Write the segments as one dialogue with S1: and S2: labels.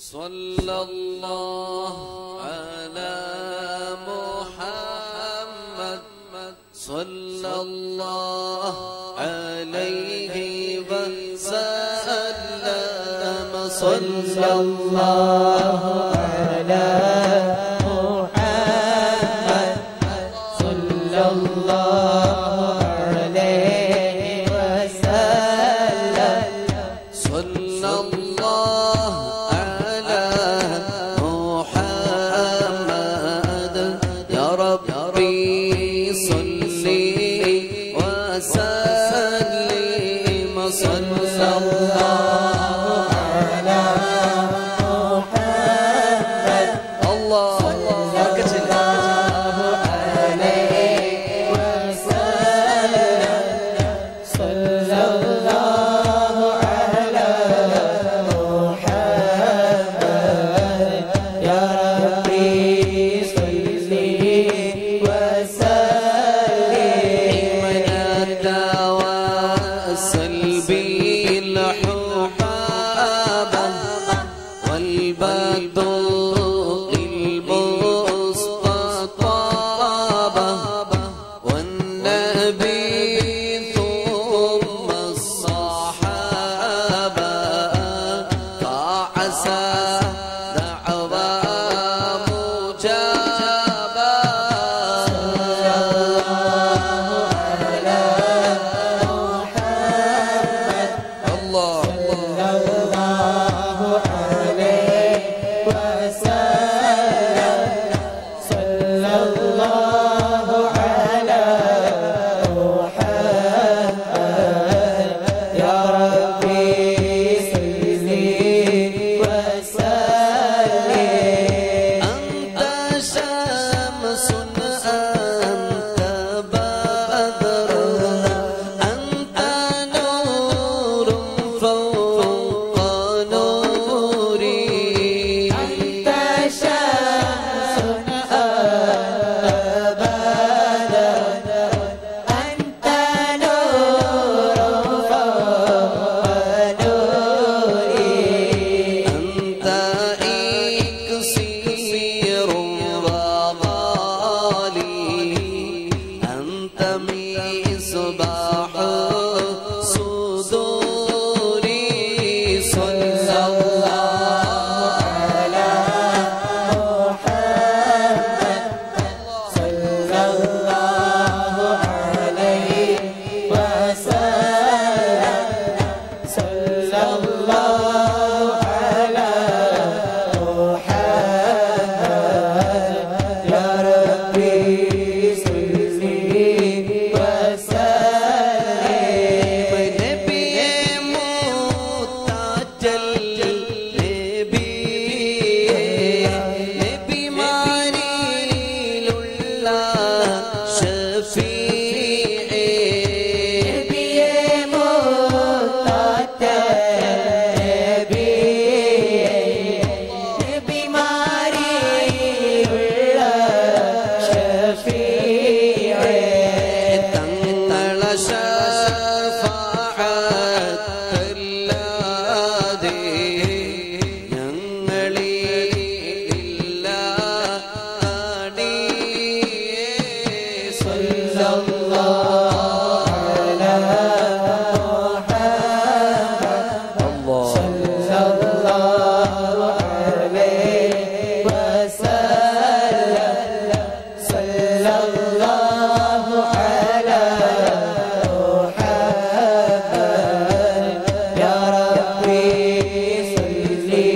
S1: صلى الله على محمد صلى الله عليه وسلم صلى الله
S2: على محمد صلى الله عليه وسلم
S1: صلى الله على محمد يا ربي صلي وسلم صلى الله
S2: على محمد
S1: الله بركة الله
S2: عليه وسلم صلى الله على محمد يا ربي صل وسلم
S1: من الدواء السلبي الحبابة والبدوء المستطابة والنبي ثم الصحابة فعسى دعوى مجابة الله
S2: الله عليه وسلم صلى الله على محمد يا ربي صل وسلم
S1: أنت شمس أنت بدر أنت نور فوق نوري
S2: أنت شمس أبدا أنت نور فوق نوري
S1: أنت إكسير وغالي أنت مصباح صدوري صلى الله
S2: على محمد صلى الله عليه وسلم صلى الله على محمد يا ربي صل وسلم
S1: نبي متجل نبي نبي معليل الله شفيعي
S2: نبي متتبي نبي മറിയുള്ള ഷഫീഅേ
S1: തങ്ങള ശഫാഅത്തല്ലാതെ ഞങ്ങളില്ല അടിയേ
S2: സല്ലല്ലാഹു അലാ മുഹമ്മദ് സല്ലല്ലാഹു അലൈഹി വസല്ലം സല്ലല്ലാഹു അലാ മുഹമ്മദ് യാ റബ്ബി സല്ലി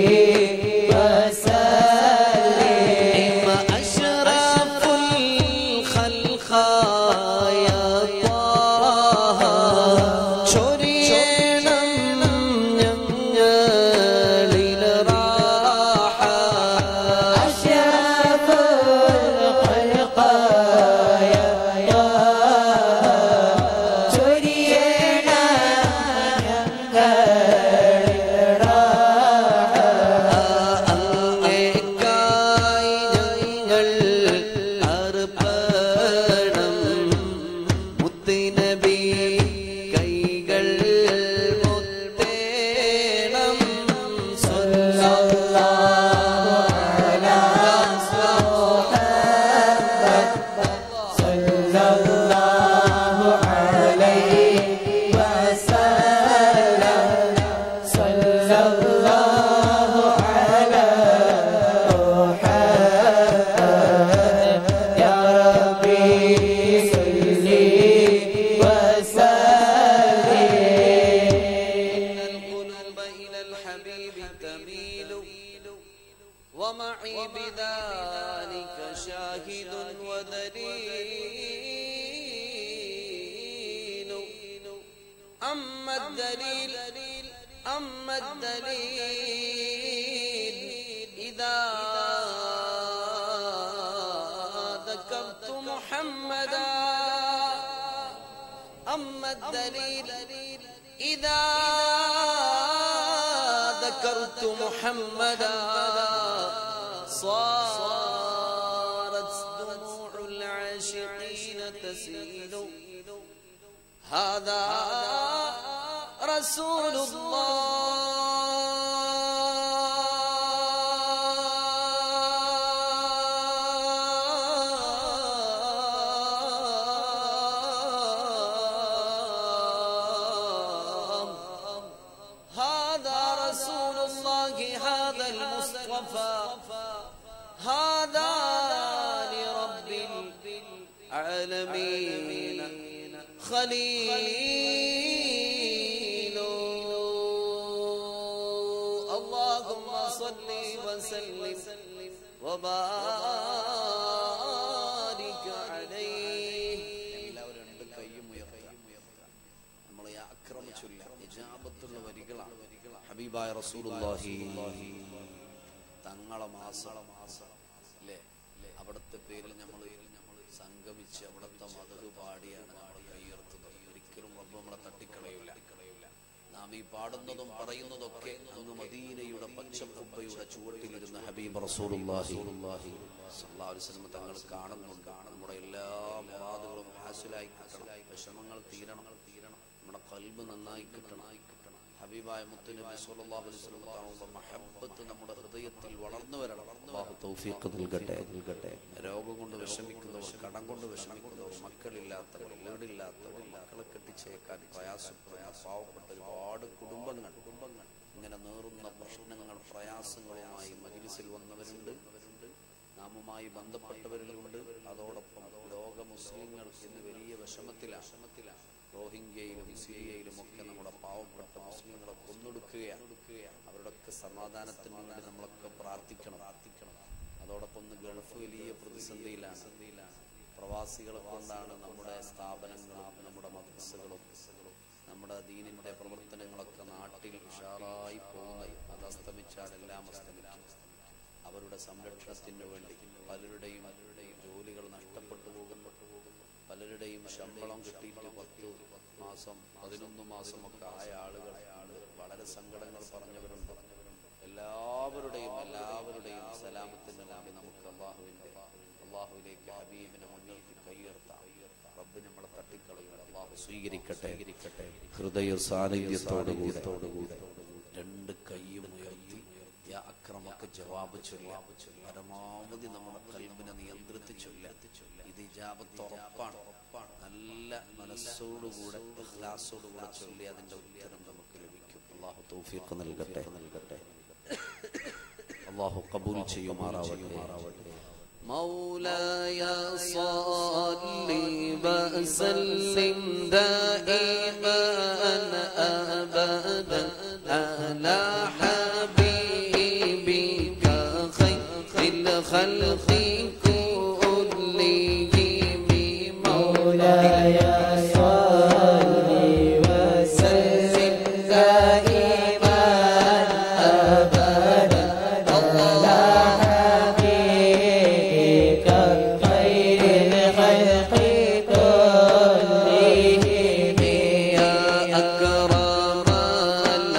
S2: വസല്ലിം
S1: أشرف الخلق يا طه ചൊരിയണം ഞങ്ങളിൽ റാഹ
S2: أشرف الخلق يا ചൊരിയണ
S1: അങ്ങേക്കായി ഞങ്ങൾ അർപ്പണം മുത്തുനബി കൈകൾ മുത്തേണം സ്വല്ലല്ലാഹു تميل ومعي بذلك شاهد ودليل أما الدليل أما الدليل إذا ذكرت محمدا أما الدليل إذا ذكرت محمدا صارت دموع العاشقين تسيل هذا رسول الله هذا رسول الله هذا المصطفى هذا لرب العالمين خليل اللهم صل وسلم وبارك عليه
S3: എല്ലാവരും രണ്ട് കൈയും ഉയർത്തുക നമ്മളെ ആക്രമിച്ചില്ല ഇജാബത്തുള്ള വരികളാണ് ഹബീബായ റസൂലുള്ളാഹി തങ്ങളെ മാസള മാസം അല്ലേ അവിടുത്തെ പേരിൽ നമ്മൾ നമ്മൾ സംഗമിച്ച് അവിടുത്തെ മതത് പാടിയാണ് നമ്മൾ കൈയുയർത്തുന്നത് ഒരിക്കലും റബ്ബ് നമ്മളെ തട്ടിക്കളയൂല നാം ഈ പാടുന്നതും പറയുന്നതൊക്കെ അങ്ങ് മദീനയുടെ പച്ചക്കുപ്പയുടെ ചുവട്ടിലിരുന്ന ഹബീബ് റസൂലുള്ളാഹി സല്ലല്ലാഹു അലൈഹി വസല്ലം തങ്ങൾ കാണുന്നുണ്ട് നമ്മുടെ എല്ലാ മുറാദുകളും ഹാസിലായി കിട്ടണം വിഷമങ്ങൾ തീരണം തീരണം നമ്മുടെ കൽബ് നന്നായി കിട്ടണം ഹബീബായ മുത്തുനബി സല്ലല്ലാഹു അലൈഹി വസല്ലം തങ്ങളുടെ മഹബ്ബത്ത് നമ്മുടെ ഹൃദയത്തിൽ വളർന്നു വരണം അല്ലാഹു തൗഫീഖ് നൽകട്ടെ നൽകട്ടെ രോഗം കൊണ്ട് വിഷമിക്കുന്നവർ കടം കൊണ്ട് വിഷമിക്കുന്നവർ മക്കളില്ലാത്തവർ വീടില്ലാത്തവർ മക്കളെ കെട്ടിച്ചേക്കാൻ പ്രയാസപ്പെടുന്ന പാവപ്പെട്ട ഒരുപാട് കുടുംബങ്ങൾ കുടുംബങ്ങൾ ഇങ്ങനെ നേറുന്ന പ്രശ്നങ്ങൾ പ്രയാസങ്ങളുമായി മജിലിസിൽ വന്നവരുണ്ട് നാമുമായി ബന്ധപ്പെട്ടവരിലുണ്ട് അതോടൊപ്പം ലോക മുസ്ലിങ്ങൾ ഇന്ന് വലിയ വിഷമത്തിലാണ് വിഷമത്തിലാണ് റോഹിംഗ്യയിലും സിറിയയിലും ഒക്കെ നമ്മുടെ പാവപ്പെട്ട മുസ്ലിങ്ങളെ കൊന്നൊടുക്കുകയാണ് അവരുടെയൊക്കെ സമാധാനത്തിന് വേണ്ടി നമ്മളൊക്കെ പ്രാർത്ഥിക്കണം പ്രാർത്ഥിക്കണം അതോടൊപ്പം ഇന്ന് ഗൾഫ് വലിയ പ്രതിസന്ധിയിലാണ് പ്രവാസികളെ കൊണ്ടാണ് നമ്മുടെ സ്ഥാപനങ്ങളും നമ്മുടെ മദ്രസകളും നമ്മുടെ ദീനിന്റെ പ്രവർത്തനങ്ങളൊക്കെ നാട്ടിൽ ഉഷാറായി പോകുന്നത് അത് അസ്തമിച്ചാൽ എല്ലാം അസ്തമിക്കും അവരുടെ സംരക്ഷണത്തിന് വേണ്ടി പലരുടെയും പലരുടെയും ജോലികൾ നഷ്ടപ്പെട്ടു പോകുന്നു പലരുടെയും ശമ്പളം കിട്ടിയിട്ട് പത്ത് മാസം പതിനൊന്ന് മാസമൊക്കെ ആയ ആളുകൾ ആള് വളരെ സങ്കടങ്ങൾ പറഞ്ഞവരുണ്ട് എല്ലാവരുടെയും എല്ലാവരുടെയും സലാമത്തിന് വേണ്ടി നമുക്ക് അള്ളാഹുവിന്റെ അള്ളാഹുവിലേക്ക് ഹബീബിനെ മുന്നിൽ കൈയുയർത്താം റബ്ബ് നമ്മളെ തട്ടിക്കളയും അള്ളാഹു സ്വീകരിക്കട്ടെ ഹൃദയ സാന്നിധ്യത്തോടുകൂടെ രണ്ട് കൈയും ഉയർത്തി യാ അക്രമക്ക് ജവാബ് ചൊല്ല പരമാവധി നമ്മുടെ കൽബിനെ നിയന്ത്രിച്ച് ചൊല്ല ഇത് ഇജാബത്ത് ഉറപ്പാണ് ഉറപ്പാണ് നല്ല മനസ്സോടുകൂടെ ഇഖ്ലാസോടുകൂടെ ചൊല്ലി അതിന്റെ ഉത്തരം നമുക്ക് ലഭിക്കും അള്ളാഹു തൗഫീഖ് നൽകട്ടെ നൽകട്ടെ അള്ളാഹു കബൂൽ ചെയ്യുമാറാവട്ടെ
S1: مولاي صل وسلم دائما ابدا على حبيبك خير الخلق كلهم
S2: مولاي صل وسلم دائما أبدا على حبيبك خير الخلق كلهم
S1: يا أكرم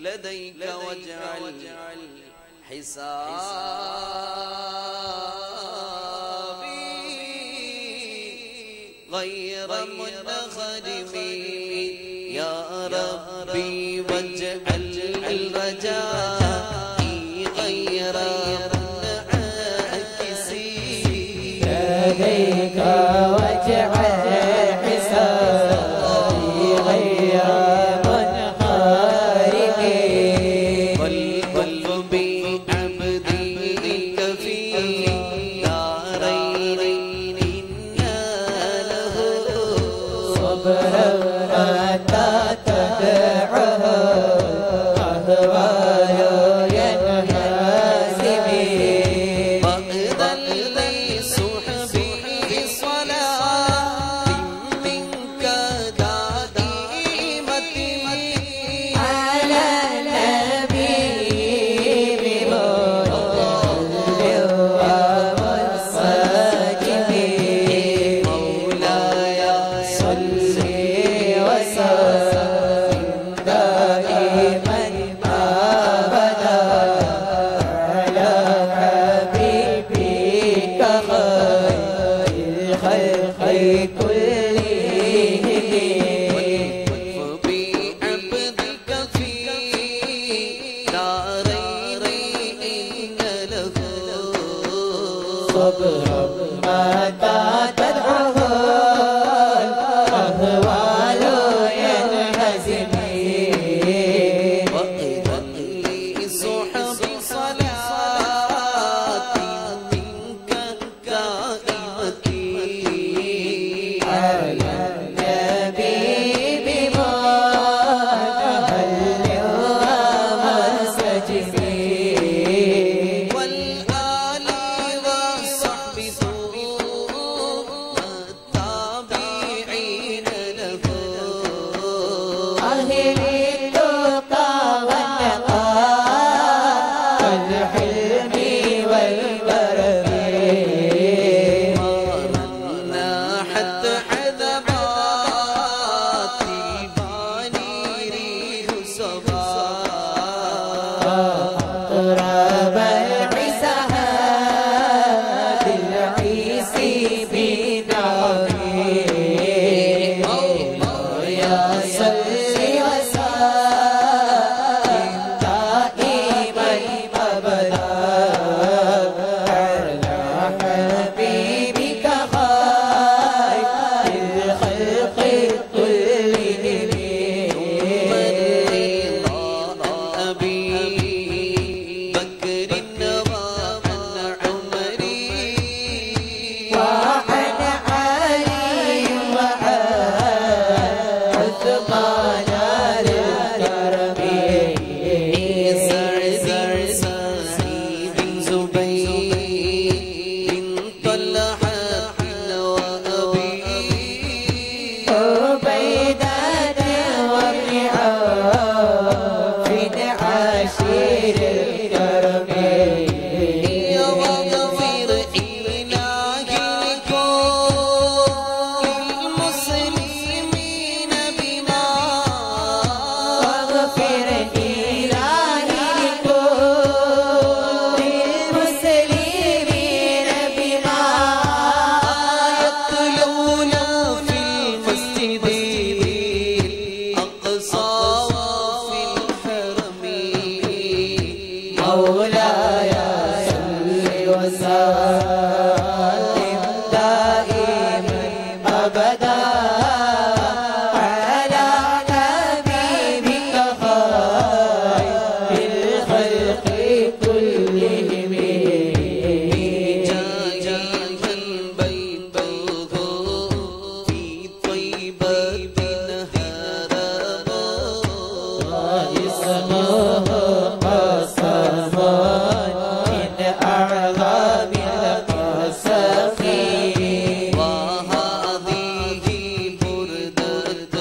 S1: لديك واجعل حسابي غير منغرم يا ربي واجعل رجائي غير منعكسي
S2: لديك واجعل حسابي غير منقارب
S1: والقلب بعبدك في دارين إنا له
S2: صبرا متى تدعه أهوال ينهزم
S1: وأذن لصحبي صلاة منك دائمة
S2: على النبي بمولد ومنسجم
S1: مولاي
S2: صل وسلم دائما أبدا على حبيبك خير الخلق كلهم
S1: وبعبدك في دارين إن له
S2: صبرا متى تدعه الأهوال ينهزم
S1: وإذا لصحب صلاة منك دائمتي
S2: على النبي بمهل ومسجد
S1: والآل والصحب ثم التابعين له
S2: أهل التقى والنقاء والحلم والبرم
S1: مرنا حتى حذبات الباني ريح صبا
S2: قرب العسها بالعيس بنعمه يا صل وسلم دائما ابدا على حبيبك خير الخلق كلهم
S1: أبي بكر ومن عمري
S2: وعن علي وعن عثمان للكرم
S1: سعد سعيد زبير طلحة وأبي
S2: عبيدة وابن عوف عشير الكرم
S1: يا واغفر إلهي لكل المسلمين بما
S2: واغفر إلهي لكل المسلمين بما
S1: يقتلون في المسجد الأقصى وفي الحرم
S2: مولاي صل وسلم دائما ابدا على حبيبك خير الخلق كلهم
S1: جاء البيت في طيبة هربا
S2: اسمه قسم من أعظم القسم
S1: وهذه بردة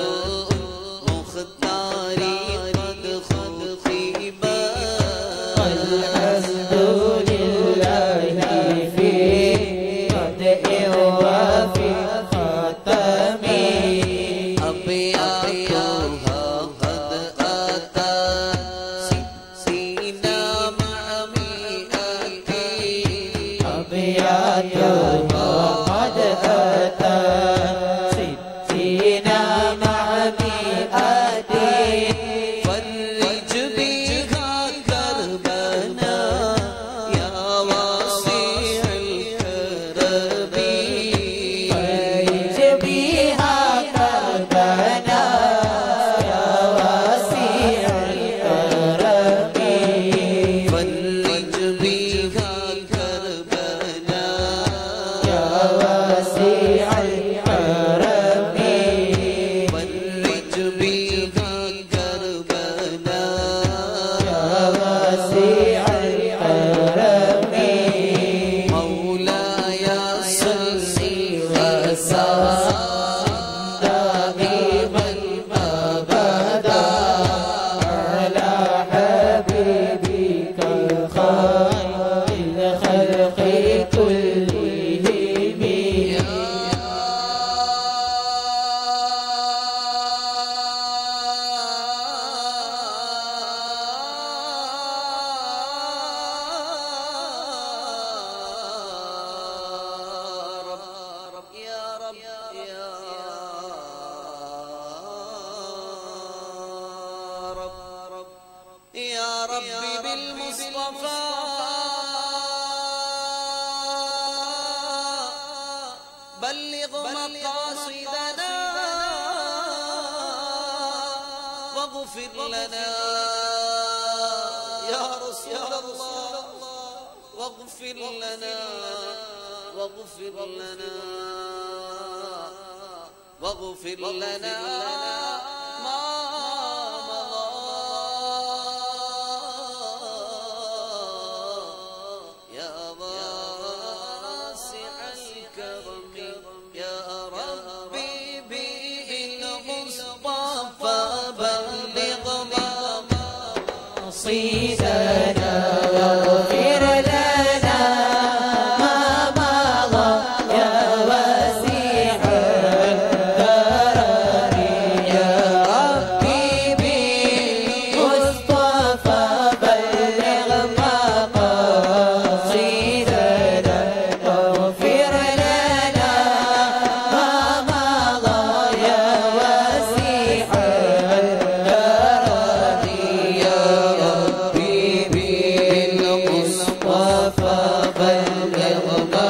S1: مختاري قد خطيبا
S2: والحمد لله في بدء وفي ختم
S1: أبياتها قد أتى رب بالمصطفى بلغ مقاصدنا واغفر لنا يا رسول الله واغفر لنا واغفر لنا واغفر لنا ما مضى يا واسع الكرم يا ربي بالمصطفى بلغ
S2: مقاصدنا واغفر لنا ما مضى يا وسيع الكرم يا ربي بالمصطفى بلغ مقاصدنا واغفر لنا ما مضى يا وسيع الكرم يا ربي بالمصطفى بلغ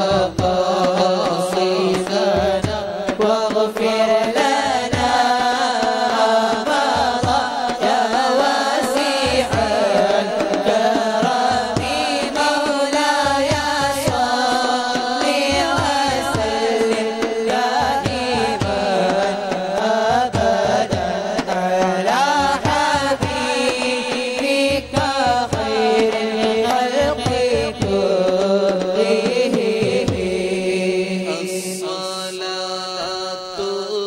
S2: مقاصدنا واغفر لنا ما مضى يا وسيع الكرم مولاي صل وسلم دائما أبدا على حبيبك خير الخلق كلهم
S1: الصلاة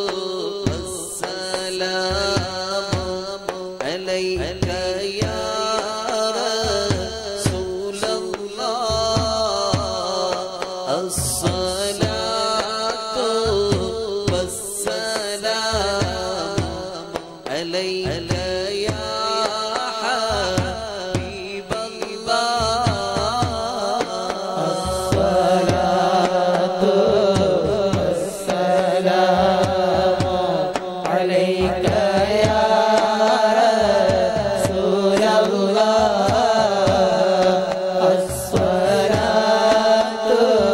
S1: والسلام عليك يا رسول الله الصلاة والسلام عليك يا حبيب الله
S2: عليك يا رسول الله الصلاة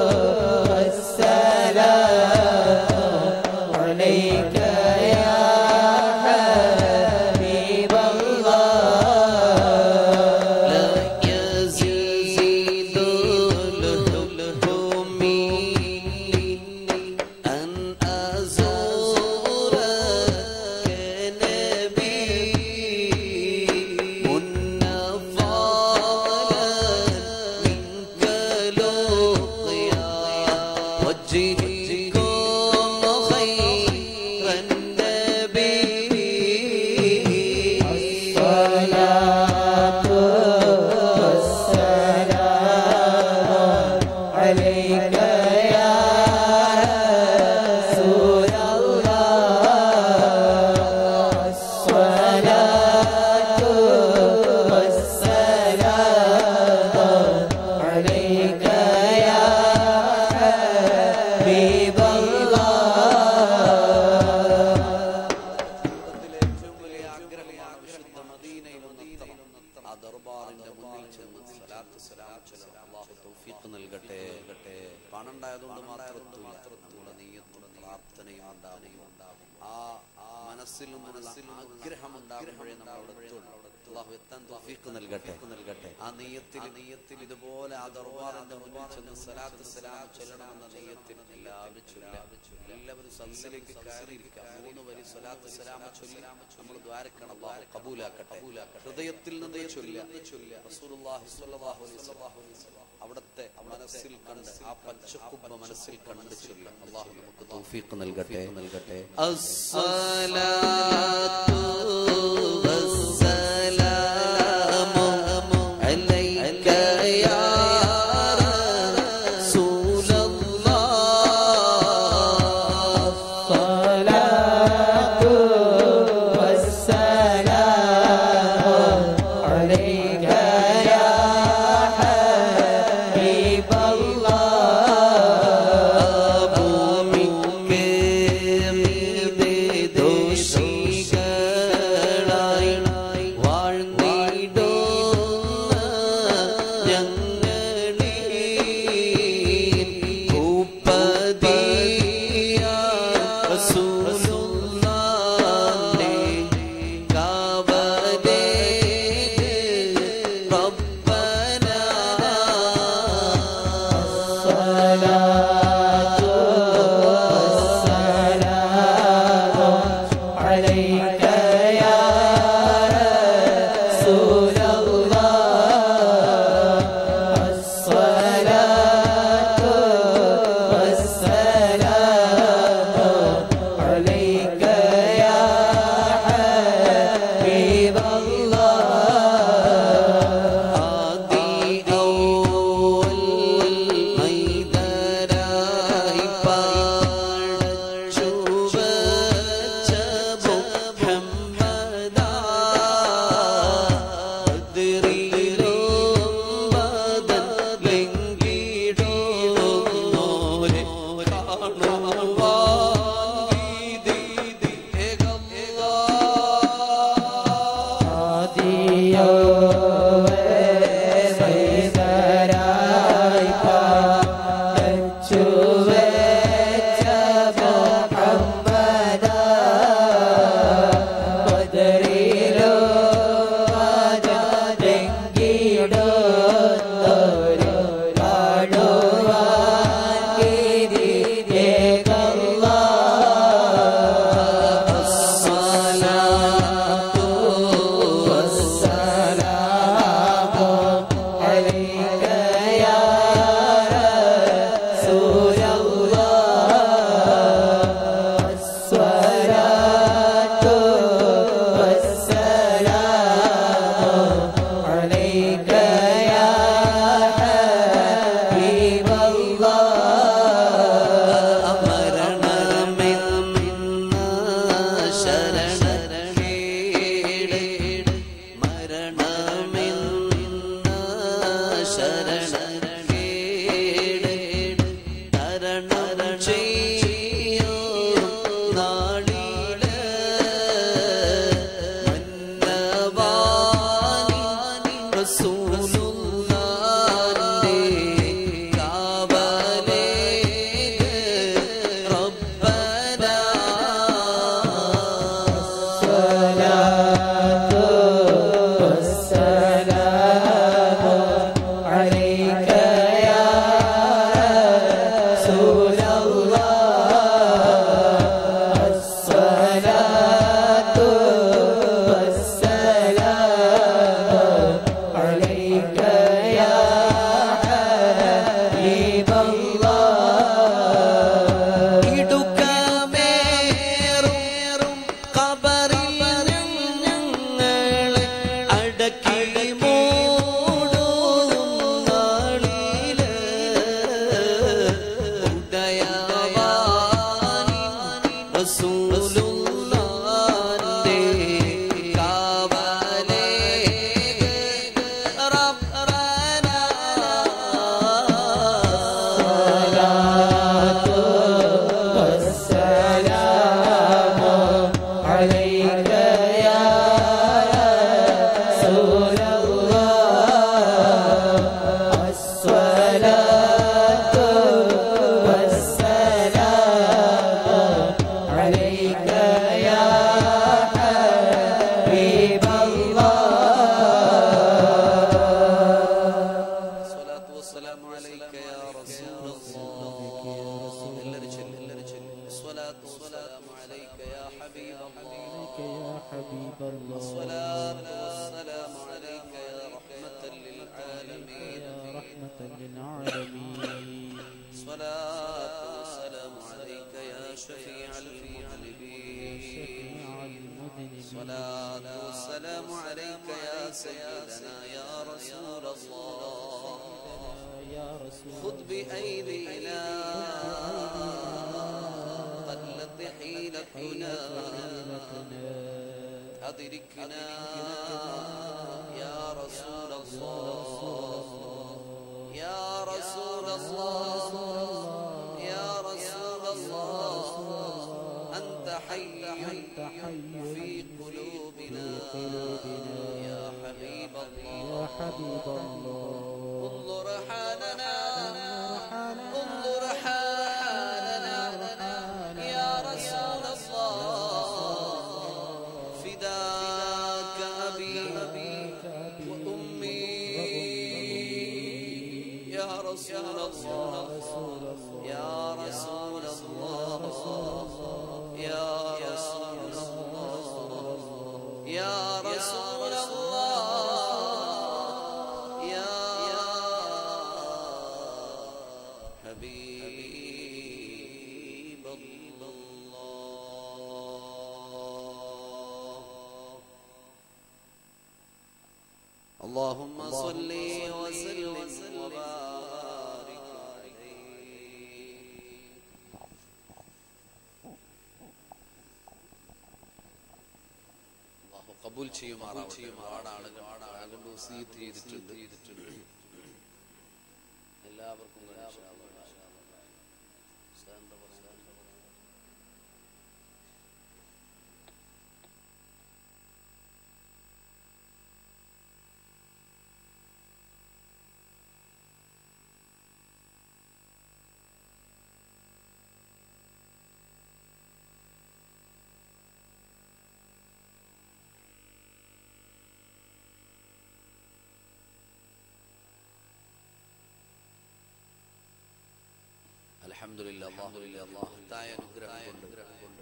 S2: والسلام عليك يا حبيب الله
S1: لا يزيد الحب مني أن أزورك نبي منفعا منك لقيا وجهكم خير النبي
S2: الصلاة والسلام عليك يا رسول الله الصلاة والسلام عليك يا حبيب الله
S3: ജീവിതത്തിലെ ഏറ്റവും വലിയ ആഗ്രഹമാണ് വിശുദ്ധ മദീനയിലൊന്ന് ആ ദർബാറിന്റെ മുന്നിൽ ചെന്ന് സലാത്ത് സലാം ചൊല്ലണം അള്ളാഹു തൗഫീഖ് നൽകട്ടെ നൽകട്ടെ പണം ഉണ്ടായതുകൊണ്ട് മാത്രം നമ്മുടെ നെയ്യത്തും പ്രാർത്ഥനയും ഉണ്ടാവും ഉണ്ടാവും ആ ആ മനസ്സിലും മനസ്സിലും ആഗ്രഹം ഉണ്ടാകുമ്പോഴേ നമ്മൾ അവിടെ എത്തുള്ളൂ അള്ളാഹു എത്താൻ തൗഫീഖ് നൽകട്ടെ നൽകട്ടെ ആ നെയ്യത്തിൽ നെയ്യത്തിൽ ഇതുപോലെ ആ ദർബാറിന്റെ മുന്നിൽ ചെന്ന് സലാത്ത് സലാം ചൊല്ലണമെന്ന നെയ്യത്തിൽ എല്ലാവരും ചൊല്ലാം എല്ലാവരും സദസ്സിലേക്ക് കയറിയിരിക്കാം മൂന്ന് വരി സ്വലാത്ത് സലാമ ചൊല്ലി നമ്മൾ ദ്വാരക്കണം അള്ളാഹു കബൂലാക്കട്ടെ ഹൃദയത്തിൽ നിന്ന് ചൊല്ല റസൂലുള്ളാഹി സ്വല്ലല്ലാഹു അലൈഹി വസല്ലം അവിടുത്തെ മനസ്സിൽ കണ്ട് ആ പച്ചക്കുബ്ബ മനസ്സിൽ കണ്ട് ചൊല്ല അള്ളാഹു നമുക്ക് തൗഫീഖ് നൽകട്ടെ നൽകട്ടെ
S1: الصلاة والسلام عليك يا رسول الله
S2: الصلاة والسلام عليك يا حبيب الله
S1: ഭൂമിക്ക് മീതെ ദോഷികളാ اللهم صل وسلم وبارك عليه
S3: അള്ളാഹു കബൂൽ ചെയ്യുമാറാവട്ടെ ഒരുപാട് ആളുകൾ ആളുകൊണ്ട് വസീയത്ത് ചെയ്തിട്ടുണ്ട് എല്ലാവർക്കും ഇൻഷാ അല്ലാഹ്. ഉസ്താദ് എന്താ പറയുക? അൽഹംദുലില്ലാ അല്ലാഹുവിന്റെ മഹത്തായ അനുഗ്രഹം കൊണ്ട്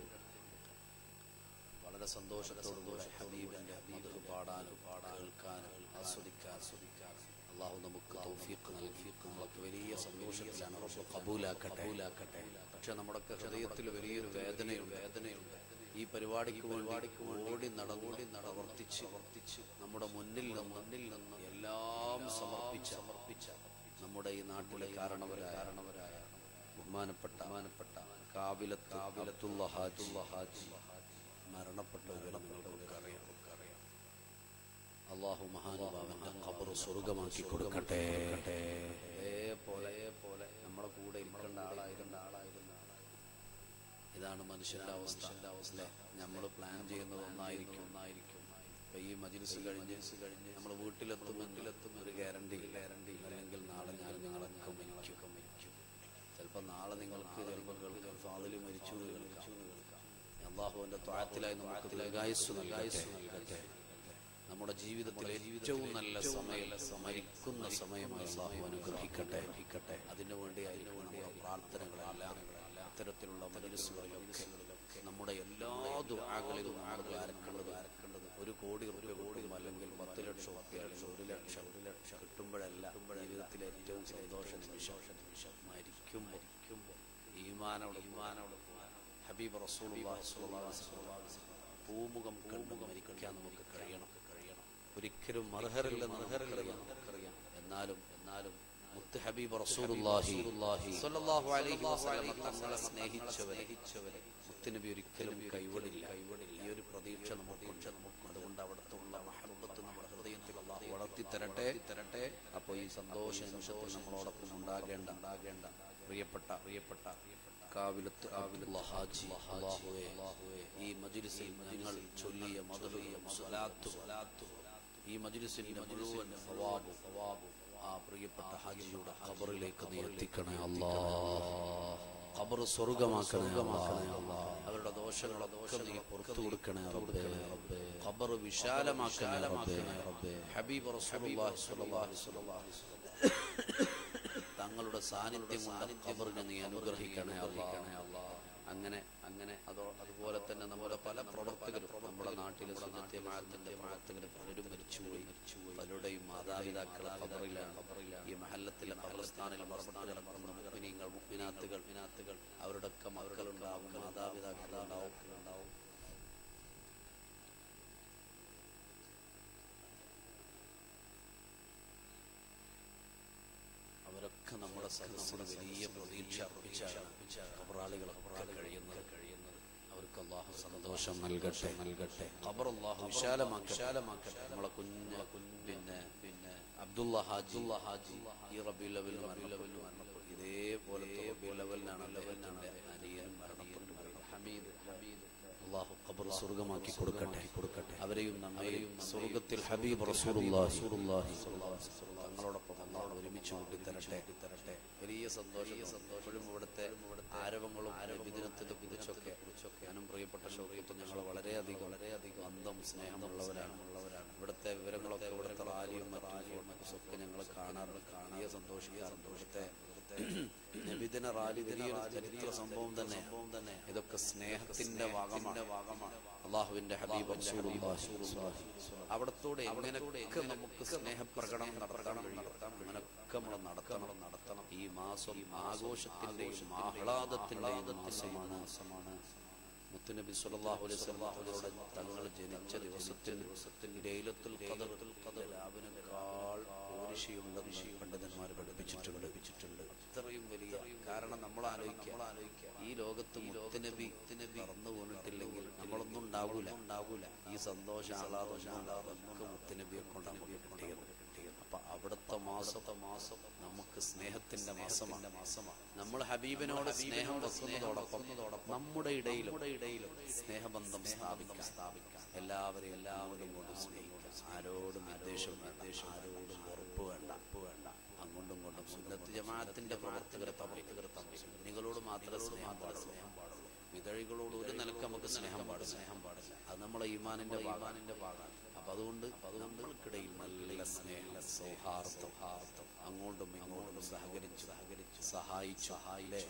S3: വളരെ സന്തോഷത്തോടുകൂടെ ഹബീബിന്റെ മധു പാടാനും കേൾക്കാനും ആസ്വദിക്കാൻ ആസ്വദിക്കാനും അള്ളാഹു നമുക്ക് തൗഫീഖ് നൽകി നമ്മളൊക്കെ വലിയ സന്തോഷത്തിലാണ് റബ്ബ് കബൂലാക്കട്ടെ കബൂലാക്കട്ടെ പക്ഷെ നമ്മുടെ ഹൃദയത്തിൽ വലിയൊരു വേദനയുണ്ട് വേദനയുണ്ട് ഈ പരിപാടിക്ക് പരിപാടിക്ക് ഓടി നടന്നോടി നടവർത്തിച്ച് വർത്തിച്ച് നമ്മുടെ മുന്നിൽ നിന്ന് മുന്നിൽ നിന്ന് എല്ലാം സമർപ്പിച്ച സമർപ്പിച്ച നമ്മുടെ ഈ നാട്ടിലെ കാരണവരായ കാരണവരായ ബഹുമാനപ്പെട്ട ബഹുമാനപ്പെട്ട കാവിലത്ത് കാവിലത്തുള്ള ഹാജുള്ള ഹാജി മരണപ്പെട്ടവരെ നിങ്ങൾക്ക് അറിയാം അറിയാം അള്ളാഹു മഹാനുഭാവന്റെ ഖബർ സ്വർഗമാക്കി കൊടുക്കട്ടെ അതേപോലെ പോലെ നമ്മുടെ കൂടെ ഇരിക്കേണ്ട ആളായിരുന്ന ആളായിരുന്ന ഇതാണ് മനുഷ്യന്റെ അവസ്ഥ അവസ്ഥ നമ്മൾ പ്ലാൻ ചെയ്യുന്നത് ഒന്നായിരിക്കും ഒന്നായിരിക്കും ഇപ്പൊ ഈ മജിലിസ് കഴിഞ്ഞ് കഴിഞ്ഞ് നമ്മൾ വീട്ടിലെത്തും വീട്ടിലെത്തും ഒരു ഗ്യാരണ്ടി ഗ്യാരണ്ടി അല്ലെങ്കിൽ നാളെ ഞാൻ നാളെ മരിക്കും മരിക്കും ചിലപ്പോൾ നാളെ നിങ്ങൾക്ക് ചിലപ്പോൾ കേൾക്കാം ഫാദിൽ മരിച്ചു എന്ന് കേൾക്കാം അള്ളാഹുവിന്റെ ത്വാഴത്തിലായി നമുക്ക് ദീർഘായുസ് നൽകട്ടെ നമ്മുടെ ജീവിതത്തിലെ ഏറ്റവും നല്ല സമയം മരിക്കുന്ന സമയമായി അള്ളാഹു അനുഗ്രഹിക്കട്ടെ അനുഗ്രഹിക്കട്ടെ അതിനു വേണ്ടിയായിരിക്കും നമ്മുടെ പ്രാർത്ഥനകളെല്ലാം അത്തരത്തിലുള്ള മജലിസുകളിലൊക്കെ നമ്മുടെ എല്ലാ ദുആകളിലും നമ്മൾ ആരക്കേണ്ടത് ആരക്കേണ്ടത് ഒരു കോടി ഒരു കോടി അല്ലെങ്കിൽ പത്ത് ലക്ഷം അല്ലെങ്കിൽ ഒരു ലക്ഷം ഒരു ലക്ഷം കിട്ടുമ്പോഴല്ല ജീവിതത്തിലെ ഏറ്റവും സന്തോഷ നിമിഷം നിമിഷം മരിക്കും മരിക്കുമ്പോൾ ഈമാനോട് ഈമാനോട് ഹബീബ് റസൂലുള്ളാഹി സ്വല്ലല്ലാഹു അലൈഹി വസല്ലം പൂമുഖം കണ്ടു മരിക്കാൻ നമുക്ക് കഴിയണം കഴിയണം ഒരിക്കലും അർഹരില്ലെന്ന് അർഹരില്ലെന്ന് നമുക്കറിയാം എന്നാലും എന്നാലും മുത്ത് ഹബീബ് റസൂലുള്ളാഹി സ്വല്ലല്ലാഹു അലൈഹി വസല്ലം തങ്ങളെ സ്നേഹിച്ചവരെ മുത്തുനബി ഒരിക്കലും കൈവിടില്ല കൈവിടില്ല ഈ ഒരു പ്രതീക്ഷ നമുക്കുണ്ട് നമുക്ക് അതുകൊണ്ട് അവിടുത്തെ ഉള്ള മഹബത്ത് നമ്മുടെ ഹൃദയത്തിൽ അള്ളാഹു വളർത്തി തരട്ടെ തരട്ടെ അപ്പോൾ ഈ സന്തോഷ നിമിഷത്തിൽ നമ്മളോടൊപ്പം ഉണ്ടാകേണ്ട ഉണ്ടാകേണ്ട പ്രിയപ്പെട്ട പ്രിയപ്പെട്ട കാവിലത്ത് കാവിലുള്ള ഹാജി അല്ലാഹുവേ ഈ മജ്ലിസിൽ ഞങ്ങൾ ചൊല്ലിയ മധുരയും സ്വലാത്തു സ്വലാത്തു ഈ മജ്ലിസിന്റെ മുഴുവൻ സവാബും സവാബും ആ പ്രിയപ്പെട്ട ഹാജിയുടെ ഖബറിലേക്ക് നീ എത്തിക്കണേ അല്ലാ ഖബർ സ്വർഗമാക്കണേ അല്ലാ അവരുടെ ദോഷങ്ങളൊക്കെ നീ പുറത്തു കൊടുക്കണേ റബ്ബേ ഖബർ വിശാലമാക്കണേ റബ്ബേ ഹബീബ് റസൂലുള്ളാഹി സ്വല്ലല്ലാഹു അലൈഹി വസല്ലം തങ്ങളുടെ സാന്നിധ്യം കൊണ്ട് ഖബറിനെ നീ അനുഗ്രഹിക്കണേ അല്ലാ അങ്ങനെ അങ്ങനെ അതോ അതുപോലെ തന്നെ നമ്മുടെ പല പ്രവർത്തകരും നമ്മുടെ നാട്ടിലെ സുന്നത്യമാത്തിന്റെ പ്രവർത്തകർ പലരും മരിച്ചുപോയി പലരുടെയും മാതാപിതാക്കൾ ഖബറിലാണ് ഈ മഹല്ലത്തിലെ ഖബർസ്ഥാനിൽ മറസ്ഥാനിൽ നടക്കുന്ന മുഗ്മിനീങ്ങൾ മുഗ്മിനാത്തുകൾ മിനാത്തുകൾ അവരുടെയൊക്കെ മക്കളുണ്ടാവും മാതാപിതാക്കൾ ഉണ്ടാവും ഉണ്ടാവും അവരൊക്കെ നമ്മുടെ സദസ്സിന് വലിയ പ്രതീക്ഷ അർപ്പിച്ചാണ് ഖബറാളികളൊക്കെ കഴിയുന്നത് കഴിയുന്നത് അവർക്ക് അള്ളാഹു സന്തോഷം നൽകട്ടെ നൽകട്ടെ ഖബർ അള്ളാഹു വിശാലമാക്കട്ടെ വിശാലമാക്കട്ടെ നമ്മളെ കുഞ്ഞ് കുഞ്ഞ് പിന്നെ പിന്നെ അബ്ദുള്ള ഹാജുള്ള ഹാജി ഈ റബി ലെവലിലും അറബി ലെവലിലും മരണപ്പെട്ടു ഇതേപോലത്തെ റബി ലെവലിനാണ് ലെവലിനാണ് അനിയനും മരണപ്പെട്ടു ഹമീദ് ഹമീദ് അള്ളാഹു ഖബർ സ്വർഗമാക്കി കൊടുക്കട്ടെ കൊടുക്കട്ടെ അവരെയും നമ്മയും സ്വർഗത്തിൽ ഹബീബ് റസൂലുള്ളാഹി റസൂലുള്ളാഹി തങ്ങളോടൊപ്പം അള്ളാഹു ഒരുമിച്ച് കൂട്ടി തരട്ടെ തരട്ടെ വലിയ സന്തോഷം സന്തോഷവും ഇവിടുത്തെ ആരവങ്ങളും ആരവിദിനത്തെ കുറിച്ചൊക്കെ കുറിച്ചൊക്കെ ഞാനും പ്രിയപ്പെട്ട ഷൗക്കത്തും ഞങ്ങൾ വളരെയധികം വളരെയധികം അന്തം സ്നേഹമുള്ളവരാണ് ഉള്ളവരാണ് ഇവിടുത്തെ വിവരങ്ങളൊക്കെ ഇവിടുത്തെ റാലിയും റാലിയും ഒക്കെ ഞങ്ങൾ കാണാറുണ്ട് കാണാൻ സന്തോഷിക്കാറുണ്ട് ഇവിടുത്തെ നബിദിന റാലി വലിയൊരു ചരിത്ര സംഭവം തന്നെ സംഭവം തന്നെ ഇതൊക്കെ സ്നേഹത്തിന്റെ ഭാഗമാണ് ഭാഗമാണ് അള്ളാഹുവിന്റെ ഹബീബ് റസൂലുള്ളാഹി അവിടത്തോടെ എങ്ങനെയൊക്കെ നമുക്ക് സ്നേഹപ്രകടനം നടത്തണം നടത്താം അങ്ങനെയൊക്കെ നമ്മൾ നടത്തണം നടത്തണം ഈ മാസം ആഘോഷത്തിന്റെയും ആഹ്ലാദത്തിന്റെയും മാസമാണ് മാസമാണ് മുത്തുനബി സല്ലല്ലാഹു അലൈഹി വസല്ലമയുടെ തങ്ങൾ ജനിച്ച ദിവസത്തിൽ ദിവസത്തിൽ ലൈലത്തുൽ ഖദർ ഖദർ രാവിനേക്കാൾ പോരിശയുണ്ടെന്ന് പണ്ഡിതന്മാർ പഠിപ്പിച്ചിട്ടുണ്ട് പഠിപ്പിച്ചിട്ടുണ്ട് അത്രയും വലിയ കാരണം നമ്മൾ ആലോചിക്കുക ഈ ലോകത്ത് മുത്തുനബി നബി പറന്നു പോന്നിട്ടില്ലെങ്കിൽ നമ്മളൊന്നും ഉണ്ടാകൂല ഉണ്ടാകൂല ഈ സന്തോഷം ആഹ്ലാദം ആഹ്ലാദമൊക്കെ മുത്തുനബിയെ കൊണ്ടാണ് നമുക്ക് കിട്ടിയത് അപ്പൊ അവിടുത്തെ മാസത്തെ മാസം നമുക്ക് സ്നേഹത്തിന്റെ മാസമാണ് മാസമാണ് നമ്മൾ ഹബീബിനോട് സ്നേഹം വെക്കുന്നതോടൊപ്പം നമ്മുടെ ഇടയിലും ഇടയിലും സ്നേഹബന്ധം സ്ഥാപിക്കാം സ്ഥാപിക്കാം എല്ലാവരെയും എല്ലാവരും കൊണ്ട് സ്നേഹിക്കാം ആരോടും വിദ്വേഷം വിദ്വേഷം ആരോടും ഉറപ്പ് വേണ്ട ഉറപ്പ് വേണ്ട അങ്ങോട്ടും ഇങ്ങോട്ടും സുന്നത്ത് ജമാഅത്തിന്റെ പ്രവർത്തകരെ പ്രവർത്തകർ തമ്മിൽ സുന്നികളോട് മാത്രമേ സ്നേഹം പാടുള്ളൂ സ്നേഹം പാടുള്ളൂ വിതഴികളോട് ഒരു നിലക്ക് നമുക്ക് സ്നേഹം പാടും സ്നേഹം പാടില്ല അത് നമ്മളെ ഈമാനിന്റെ ഈമാനിന്റെ ഭാഗമാണ് അപ്പൊ അതുകൊണ്ട് അതുകൊണ്ട് നമ്മൾക്കിടയിൽ നല്ല സ്നേഹം സൗഹാർദ്ദം ഹാർദ്ദം അങ്ങോട്ടും ഇങ്ങോട്ടും സഹകരിച്ചു സഹകരിച്ചു സഹായിച്ചു സഹായില്ലേ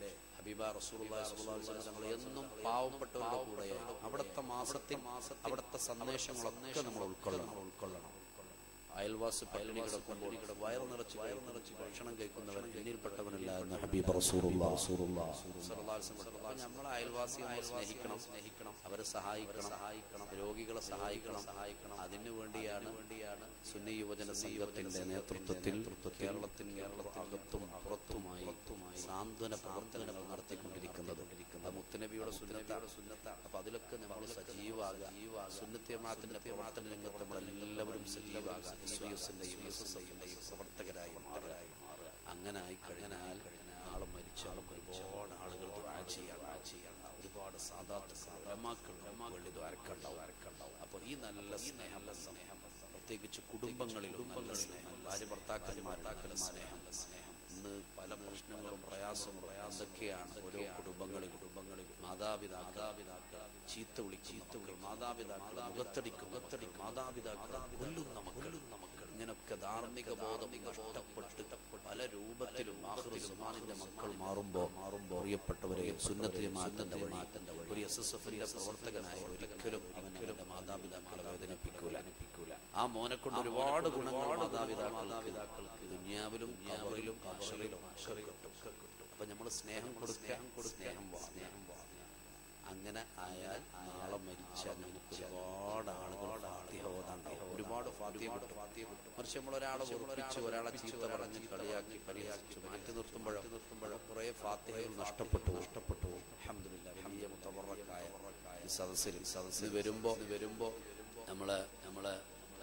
S3: ഹബീബ റസൂലുള്ളാഹി സ്വല്ലല്ലാഹു അലൈഹി വസല്ലം തങ്ങൾ എന്നും പാവപ്പെട്ടവരുടെ കൂടെയാണ് അവിടുത്തെ മാസത്തിൽ മാസത്തിൽ അവിടുത്തെ സന്ദേശങ്ങളൊക്കെ നമ്മൾ ഉൾക്കൊള്ളണം ഉൾക്കൊള്ളണം അയൽവാസി പട്ടിണി കിടക്കുമ്പോൾ വയർ നിറച്ച് വയർ നിറച്ച് ഭക്ഷണം കഴിക്കുന്നവൻ എന്നിൽപ്പെട്ടവനല്ല എന്ന് ഹബീബ് റസൂലുള്ളാഹി സ്വല്ലല്ലാഹു അലൈഹി വസല്ലം അപ്പോൾ നമ്മളെ അയൽവാസികളെ സ്നേഹിക്കണം സ്നേഹിക്കണം അവരെ സഹായിക്കണം സഹായിക്കണം രോഗികളെ സഹായിക്കണം സഹായിക്കണം അതിനു വേണ്ടിയാണ് വേണ്ടിയാണ് സുന്നി യുവജന സംഘത്തിന്റെ നേതൃത്വത്തിൽ കേരളത്തിന് അകത്തും പുറത്തുമായി സാന്ത്വന പ്രവർത്തനങ്ങൾ നടത്തിക്കൊണ്ടിരിക്കുന്നത് അത് മുത്തനബിയുടെ സുന്നത്താണ് സുന്നത്താണ് അപ്പൊ അതിലൊക്കെ നമ്മൾ സജീവാകുക സുന്നത്യമാത്തിന്റെ പ്രവർത്തന രംഗത്ത് നമ്മളെല്ലാവരും സജീവാകുക എസ് ഐ എസിന്റെയും എസ് എസ് ഐന്റെയും പ്രവർത്തകരായി മാറുക അങ്ങനെ ആയി കഴിഞ്ഞാൽ ആള് മരിച്ചാലും ഒരുപാട് ആളുകൾ ദുആ ചെയ്യാൻ ദുആ ചെയ്യാൻ ഒരുപാട് സാധാരണ റമാക്കൾ വേണ്ടി ദ്വാരക്കുണ്ടാവും ദ്വാരക്കുണ്ടാവും അപ്പൊ ഈ നല്ല സ്നേഹം സ്നേഹം പ്രത്യേകിച്ച് കുടുംബങ്ങളിലും നല്ല സ്നേഹം ഭാര്യ ഭർത്താക്കന്മാർക്കും സ്നേഹം സ്നേഹം ഇന്ന് പല പ്രശ്നങ്ങളും പ്രയാസവും എന്തൊക്കെയാണ് ഓരോ കുടുംബങ്ങളിൽ കുടുംബങ്ങളിൽ മാതാപിതാപിതാക്കൾ ചീത്ത വിളിക്കും ചീത്ത വിളി മാതാപിതാക്കൾ മുഖത്തടിക്കും മുഖത്തടിക്കും മാതാപിതാക്കൾ കൊല്ലുന്ന മക്കൾ മക്കൾ ഇങ്ങനൊക്കെ ധാർമ്മിക ബോധം നഷ്ടപ്പെട്ട് പല രൂപത്തിലും ആഹ്റു സുമാനിന്റെ മക്കൾ മാറുമ്പോ മാറുമ്പോ അറിയപ്പെട്ടവരെ സുന്നത്ത് ജമാഅത്തിന്റെ മാറ്റന്റെ ഒരു എസ് എസ് എഫിന്റെ പ്രവർത്തകനായ ഒരിക്കലും അവൻ അവന്റെ മാതാപിതാക്കളെ വേദനിപ്പിക്കൂല ആ മോനെ കൊണ്ട് ഒരുപാട് ഗുണങ്ങൾ മാതാപിതാക്കൾ മാതാപിതാക്കൾക്ക് ദുന്യാവിലും അവരിലും ആശ്രയിലും ആശ്രയിലും അപ്പൊ നമ്മൾ സ്നേഹം കൊടുക്കാൻ സ്നേഹം വാ സ്നേഹം വാ അങ്ങനെ ആയാൽ നാളെ മരിച്ചാൽ നമുക്ക് ഒരുപാട് ആളുകൾ ഫാത്തിഹ ഓതാണ്ടാവും ഒരുപാട് ഫാത്തിഹ കിട്ടും മറിച്ച് നമ്മൾ ഒരാളെ ഉറപ്പിച്ച് ഒരാളെ ചീത്ത പറഞ്ഞ് കളിയാക്കി കളിയാക്കി മാറ്റി നിർത്തുമ്പോഴോ നിർത്തുമ്പോഴോ കുറെ ഫാത്തിഹകൾ നഷ്ടപ്പെട്ടു നഷ്ടപ്പെട്ടു അൽഹംദുലില്ലാ വലിയ മുത്തവറക്കായ ഈ സദസ്സിൽ സദസ്സിൽ വരുമ്പോ വരുമ്പോ നമ്മളെ നമ്മളെ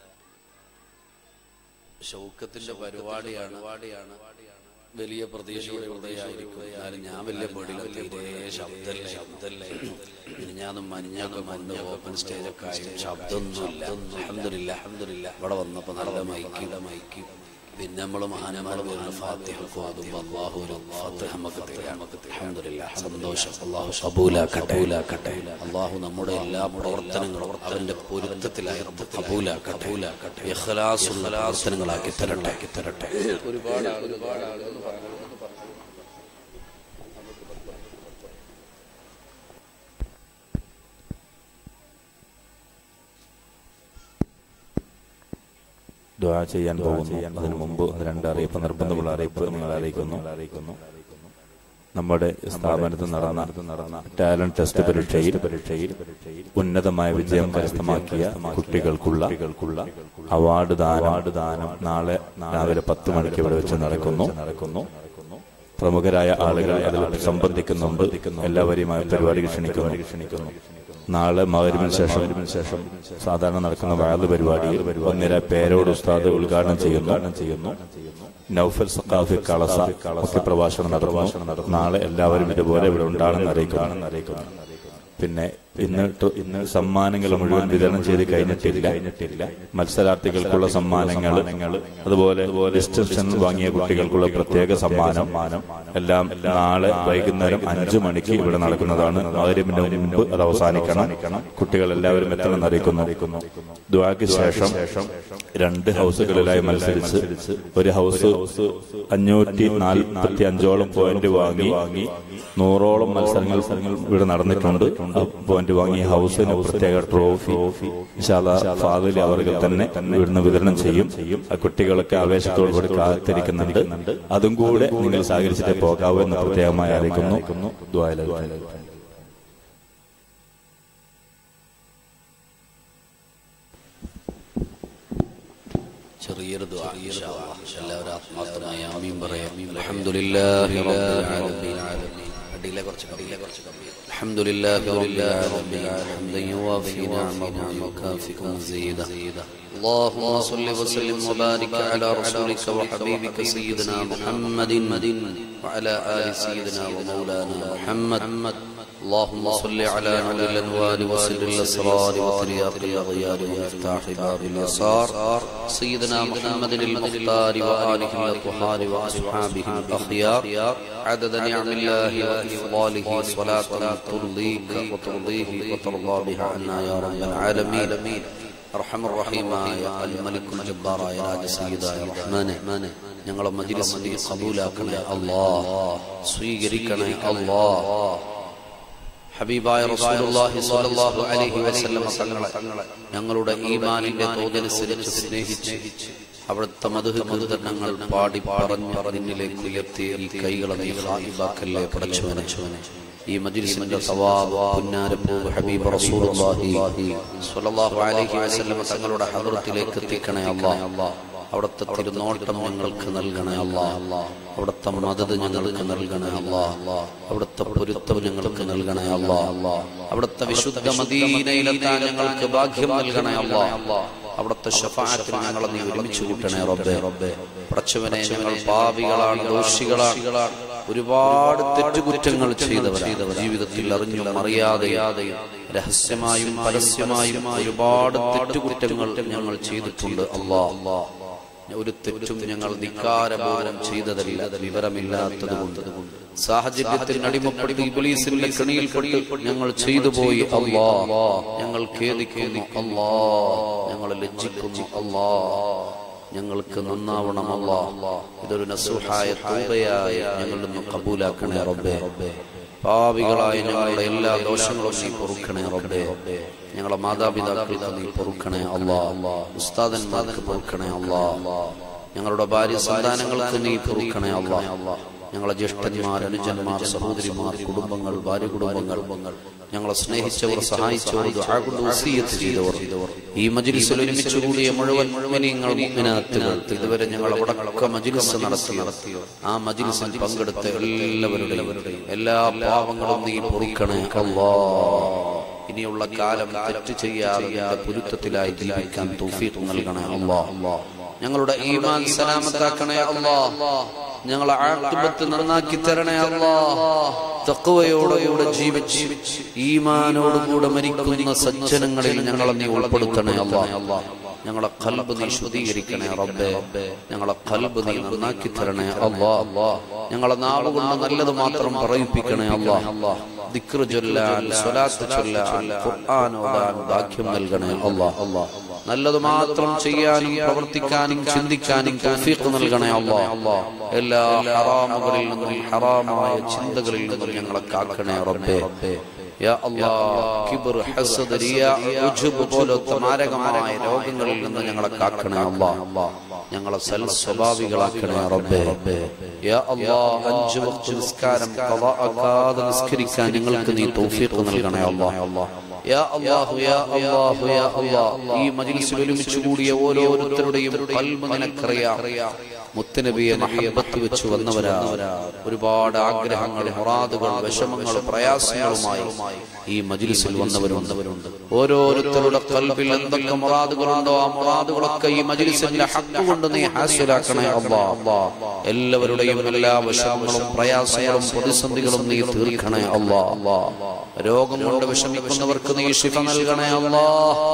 S3: ഷൗക്കത്തിന്റെ പരിപാടിയാണ് പരിപാടിയാണ് വലിയ പ്രതീക്ഷയുടെ ഉദയായിരിക്കും എന്നാലും ഞാൻ വലിയ പേടിയില്ല തീരെ ശബ്ദമല്ല ശബ്ദമല്ല മിനിഞ്ഞാന്നും മനിഞ്ഞാന്നും വന്ന് ഓപ്പൺ സ്റ്റേജൊക്കെ ആയി ശബ്ദമൊന്നുമില്ല അഹമ്മദില്ല അഹമ്മദില്ല ഇവിടെ വന്നപ്പോ നല്ല മൈക്കിയുടെ മൈക്ക് പിന്നെ നമ്മൾ മഹാനമാരെ ഫാത്തിഹ ഓതും അള്ളാഹു ഒരു ഫാത്തിഹ നമുക്ക് തരാം അൽഹംദുലില്ലാ സന്തോഷം അള്ളാഹു കബൂലാക്കട്ടെ കബൂലാക്കട്ടെ അള്ളാഹു നമ്മുടെ എല്ലാ പ്രവർത്തനങ്ങളും അവന്റെ പൊരുത്തത്തിലായി റബ്ബ് കബൂലാക്കട്ടെ ഇഖ്ലാസുള്ള പ്രവർത്തനങ്ങളാക്കി തരട്ടെ തരട്ടെ ഒരുപാട് ഒരുപാട് ആളുകൾ
S4: ദുആ ചെയ്യാൻ പോകുന്നു അതിനു മുമ്പ് രണ്ട് അറിയിപ്പ് നിർബന്ധമുള്ള അറിയിപ്പ് നിങ്ങൾ അറിയിക്കുന്നു അറിയിക്കുന്നു നമ്മുടെ സ്ഥാപനത്തിൽ നടന്ന നടന്ന ടാലന്റ് ടെസ്റ്റ് പരീക്ഷയിൽ പരീക്ഷയിൽ ഉന്നതമായ വിജയം കരസ്ഥമാക്കിയ കുട്ടികൾക്കുള്ള കുട്ടികൾക്കുള്ള അവാർഡ് ദാനം അവാർഡ് ദാനം നാളെ രാവിലെ പത്ത് മണിക്ക് ഇവിടെ വെച്ച് നടക്കുന്നു നടക്കുന്നു പ്രമുഖരായ ആളുകൾ അതിൽ സംബന്ധിക്കുന്നുണ്ട് എല്ലാവരെയും ആ പരിപാടിക്ക് ക്ഷണിക്കുന്നു ക്ഷണിക്കുന്നു നാളെ മകരിമിന് ശേഷം ശേഷം സാധാരണ നടക്കുന്ന വാഴ് പരിപാടിയിൽ ഒന്നിര പേരോട് ഉസ്താദ് ഉദ്ഘാടനം ചെയ്യുന്നു ചെയ്യുന്നു നൌഫൽ സഖാഫി കളസ ഒക്കെ പ്രഭാഷണം നടത്തുന്നു നാളെ എല്ലാവരും ഇതുപോലെ ഇവിടെ ഉണ്ടാണെന്ന് അറിയിക്കുന്നു അറിയിക്കുന്നു പിന്നെ ഇന്ന് ട്ട് ഇന്ന് സമ്മാനങ്ങൾ മുഴുവൻ വിതരണം ചെയ്ത് കഴിഞ്ഞിട്ടില്ല കഴിഞ്ഞിട്ടില്ല മത്സരാർത്ഥികൾക്കുള്ള സമ്മാനങ്ങൾ അതുപോലെ ഡിസ്റ്റൻഷൻ വാങ്ങിയ കുട്ടികൾക്കുള്ള പ്രത്യേക സമ്മാനം എല്ലാം നാളെ വൈകുന്നേരം അഞ്ചു മണിക്ക് ഇവിടെ നടക്കുന്നതാണ് ആയിരമിന്റെ മുൻപ് അത് അവസാനിക്കണം കുട്ടികൾ എല്ലാവരും എത്തണമെന്ന് അറിയിക്കുന്നു ദ്വാക്ക് ശേഷം രണ്ട് ഹൗസുകളിലായി മത്സരിച്ച് ഒരു ഹൗസ് അഞ്ഞൂറ്റി നാൽപ്പത്തി അഞ്ചോളം പോയിന്റ് വാങ്ങി വാങ്ങി നൂറോളം മത്സരങ്ങൾ ഇവിടെ നടന്നിട്ടുണ്ട് ആ പോയിന്റ് വാങ്ങിയ ഹൗസിന് പ്രത്യേക ട്രോഫി ഫാദിൽ അവർ തന്നെ ഇവിടുന്ന് വിതരണം ചെയ്യും ആ കുട്ടികളൊക്കെ ആവേശത്തോടു കൂടി കാത്തിരിക്കുന്നുണ്ട് അതും കൂടെ നിങ്ങൾ സഹകരിച്ചിട്ട് പോകാവൂ എന്ന് പ്രത്യേകമായി അറിയിക്കുന്നു ദ്വാല
S3: ചെറിയൊരു ദുആ ഇൻഷാ അല്ലാഹ്. എല്ലാവരും ആത്മാർത്ഥമായി ആമീൻ പറയാം അൽഹംദുലില്ലാഹി റബ്ബിൽ ആലമീൻ അടിയിലെ കുറച്ച് കമ്മിയിലെ കുറച്ച് കമ്മി അൽഹംദുലില്ലാഹി റബ്ബിൽ ആലമീൻ ഹംദൻ യുവാഫി നിഅമഹു വയുകാഫിഉ മസീദ اللهم صل وسلم وبارك على رسولك وحبيبك سيدنا محمد وعلى آل سيدنا ومولانا محمد اللهم صل على نور الانوار وسر الاسرار وترياق الاغيار ومفتاح باب اليسار سيدنا محمد المختار واله الاطهار واصحابه الاخيار عدد نعم الله وافضاله صلاه ترضيك وترضيه وترضى بها عنا يا رب العالمين റഹമുറഹീമായ അൽ മലിക്കുൽ ജബ്ബാറായ രാജസീതായ റഹ്മാനെ ഞങ്ങളെ മജ്ലിസിനെ കബൂലാക്കണേ അല്ലാ സ്വീകരിക്കണേ അല്ലാ ഹബീബായ റസൂലുള്ളാഹി സ്വല്ലല്ലാഹു അലൈഹി വസല്ലം തങ്ങളെ ഞങ്ങളുടെ ഈമാനിന്റെ തോതനുസരിച്ച് സ്നേഹിച്ച് അവിടുത്തെ മധുഹ് കീർത്തനങ്ങൾ പാടി പറഞ്ഞു നിന്നിലേക്ക് ഉയർത്തിയ ഈ കൈകളെ നീ ഹായിബാക്കല്ലേ പടച്ചവനെ ഈ മജ്ലിസിന്റെ സവാബ് പുന്നാരപ്പൂ ഹബീബ് റസൂലുള്ളാഹി സ്വല്ലല്ലാഹു അലൈഹി വസല്ലം തങ്ങളുടെ ഹദ്റത്തിലേക്ക് എത്തിക്കണേ അല്ലാഹ് അവിടുത്തെ തിരുനോട്ടം ഞങ്ങൾക്ക് നൽകണേ അല്ലാ അവിടുത്തെ മദത് ഞങ്ങൾക്ക് നൽകണേ അല്ലാ അവിടുത്തെ പൊരുത്തം ഞങ്ങൾക്ക് നൽകണേ അല്ലാ അവിടുത്തെ വിശുദ്ധ മദീനയിലെത്താൻ ഞങ്ങൾക്ക് ഭാഗ്യം നൽകണേ അല്ലാ അവിടുത്തെ ഷഫാഅത്തിൽ ഞങ്ങളെ നീ ഒരുമിച്ച് കൂട്ടണേ റബ്ബേ പടച്ചവനെ ഞങ്ങൾ പാപികളാണ് ദോഷികളാണ് ഒരുപാട് തെറ്റുകുറ്റങ്ങൾ ചെയ്തവർ ജീവിതത്തിൽ അറിഞ്ഞും അറിയാതെയും രഹസ്യമായും പരസ്യമായും ഒരുപാട് തെറ്റുകുറ്റങ്ങൾ ഞങ്ങൾ ചെയ്തിട്ടുണ്ട് അല്ലാ ഒരു തെറ്റും ഞങ്ങൾ ധിക്കാരബോധം ചെയ്തതല്ല വിവരമില്ലാത്തതുകൊണ്ട് സാഹചര്യത്തിൽ അടിമപ്പെട്ട് ഇബ്ലീസിന്റെ കെണിയിൽപ്പെട്ട് ഞങ്ങൾ ചെയ്തു പോയി അല്ലാ ഞങ്ങൾ ഖേദിക്കുന്നു അല്ലാ ഞങ്ങൾ ലജ്ജിക്കുന്നു അല്ലാ ഞങ്ങൾക്ക് നന്നാവണമല്ല ഇതൊരു നസുഹായ തൂബയായ ഞങ്ങളിൽ നിന്ന് കബൂലാക്കണേ റബ്ബേ പാവികളായ ഞങ്ങളുടെ എല്ലാ ദോഷങ്ങളും നീ പൊറുക്കണേ റബ്ബേ ഞങ്ങളെ മാതാപിതാക്കൾക്ക് നീ പൊറുക്കണേ അല്ലാ ഉസ്താദന്മാർക്ക് പൊറുക്കണേ അല്ലാ ഞങ്ങളുടെ ഭാര്യ സന്താനങ്ങൾക്ക് നീ പൊറുക്കണേ അല്ലാ ഞങ്ങളെ ജ്യേഷ്ഠന്മാർ അനുജന്മാർ സഹോദരിമാർ കുടുംബങ്ങൾ ഭാര്യ കുടുംബങ്ങൾ ഞങ്ങളെ സ്നേഹിച്ചവർ സഹായിച്ചവർ ദുആ കൊണ്ട് വസീയത്ത് ചെയ്തവർ ഈ മജ്ലിസിൽ ഒരുമിച്ച് കൂടിയ മുഴുവൻ മുഅ്മിനീങ്ങൾ മുഅ്മിനാത്തുകൾ ഇതുവരെ ഞങ്ങൾ അവിടൊക്കെ മജ്ലിസ് നടത്തി നടത്തി ആ മജ്ലിസിൽ പങ്കെടുത്ത എല്ലാവരുടെയും എല്ലാ പാവങ്ങളും നീ പൊറുക്കണേ അല്ലാ ഇനിയുള്ള കാലം തെറ്റ് ചെയ്യാതെ നിന്റെ പൊരുത്തത്തിലായി ജീവിക്കാൻ തൗഫീഖ് നൽകണേ അല്ലാ ഞങ്ങളുടെ ഈമാൻ സലാമത്താക്കണേ അല്ലാ ഞങ്ങളെ ആക്തിബത്ത് നന്നാക്കി തരണേ അല്ലാ തഖ്വയോടുകൂടെ ജീവിച്ച് ഈമാനോടുകൂടെ മരിക്കുന്ന സജ്ജനങ്ങളിൽ ഞങ്ങളെ നീ ഉൾപ്പെടുത്തണേ അല്ലാ ഞങ്ങളെ കൽബ് നീ ശുദ്ധീകരിക്കണേ റബ്ബേ ഞങ്ങളെ കൽബ് നീ നന്നാക്കി തരണേ അല്ലാ ഞങ്ങളെ നാവ് കൊണ്ട് നല്ലത് മാത്രം പറയിപ്പിക്കണേ അല്ലാ ദിക്റ് ചൊല്ലാൻ സ്വലാത്ത് ചൊല്ലാൻ ഖുർആൻ ഓതാൻ ഭാഗ്യം നൽകണേ അല്ലാ അല്ലാ നല്ലത് മാത്രം ചെയ്യാനും പ്രവർത്തിക്കാനും ചിന്തിക്കാനും തൗഫീഖ് നൽകണേ അല്ലാ എല്ലാ ഹറാമുകളിൽ നിന്നും ഹറാമായ ചിന്തകളിൽ നിന്നും ഞങ്ങളെ കാക്കണേ റബ്ബേ യാ അല്ലാ കിബ്ർ ഹസദ് റിയാ ഉജ്ബ് പോലത്തെ മാരകമായ രോഗങ്ങളിൽ നിന്ന് ഞങ്ങളെ കാക്കണേ അല്ലാ ഞങ്ങളെ സൽ സ്വഭാവികളാക്കണേ റബ്ബേ യാ അല്ലാ അഞ്ച് വക്ത് നിസ്കാരം ഖളാ ആക്കാതെ നിസ്കരിക്കാൻ ഞങ്ങൾക്ക് നീ തൗഫീഖ് നൽകണേ അല്ലാ യാ അല്ലാഹു യാ അല്ലാഹു യാ അല്ലാഹ് ഈ മജ്ലിസിൽ ഒരുമിച്ച് കൂടിയ ഓരോരുത്തരുടെയും കൽബ് നിനക്കറിയാം മുത്തനബിയെ മഹബത്ത് വെച്ച് വന്നവരാ ഒരുപാട് ആഗ്രഹങ്ങൾ മുറാദുകൾ വിഷമങ്ങൾ പ്രയാസങ്ങളുമായി ഈ മജ്ലിസിൽ വന്നവരുണ്ട് ഓരോരുത്തരുടെ കൽബിൽ എന്തൊക്കെ മുറാദുകളുണ്ടോ ആ മുറാദുകളൊക്കെ ഈ മജ്ലിസിന്റെ ഹക്ക് കൊണ്ട് നീ ഹാസ്യലാക്കണേ അല്ലാ എല്ലാവരുടെയും എല്ലാ വിഷമങ്ങളും പ്രയാസങ്ങളും പ്രതിസന്ധികളും നീ തീർക്കണേ അല്ലാ രോഗം കൊണ്ട് വിഷമിക്കുന്നവർക്ക് നീ ശിഫ നൽകണേ അല്ലാ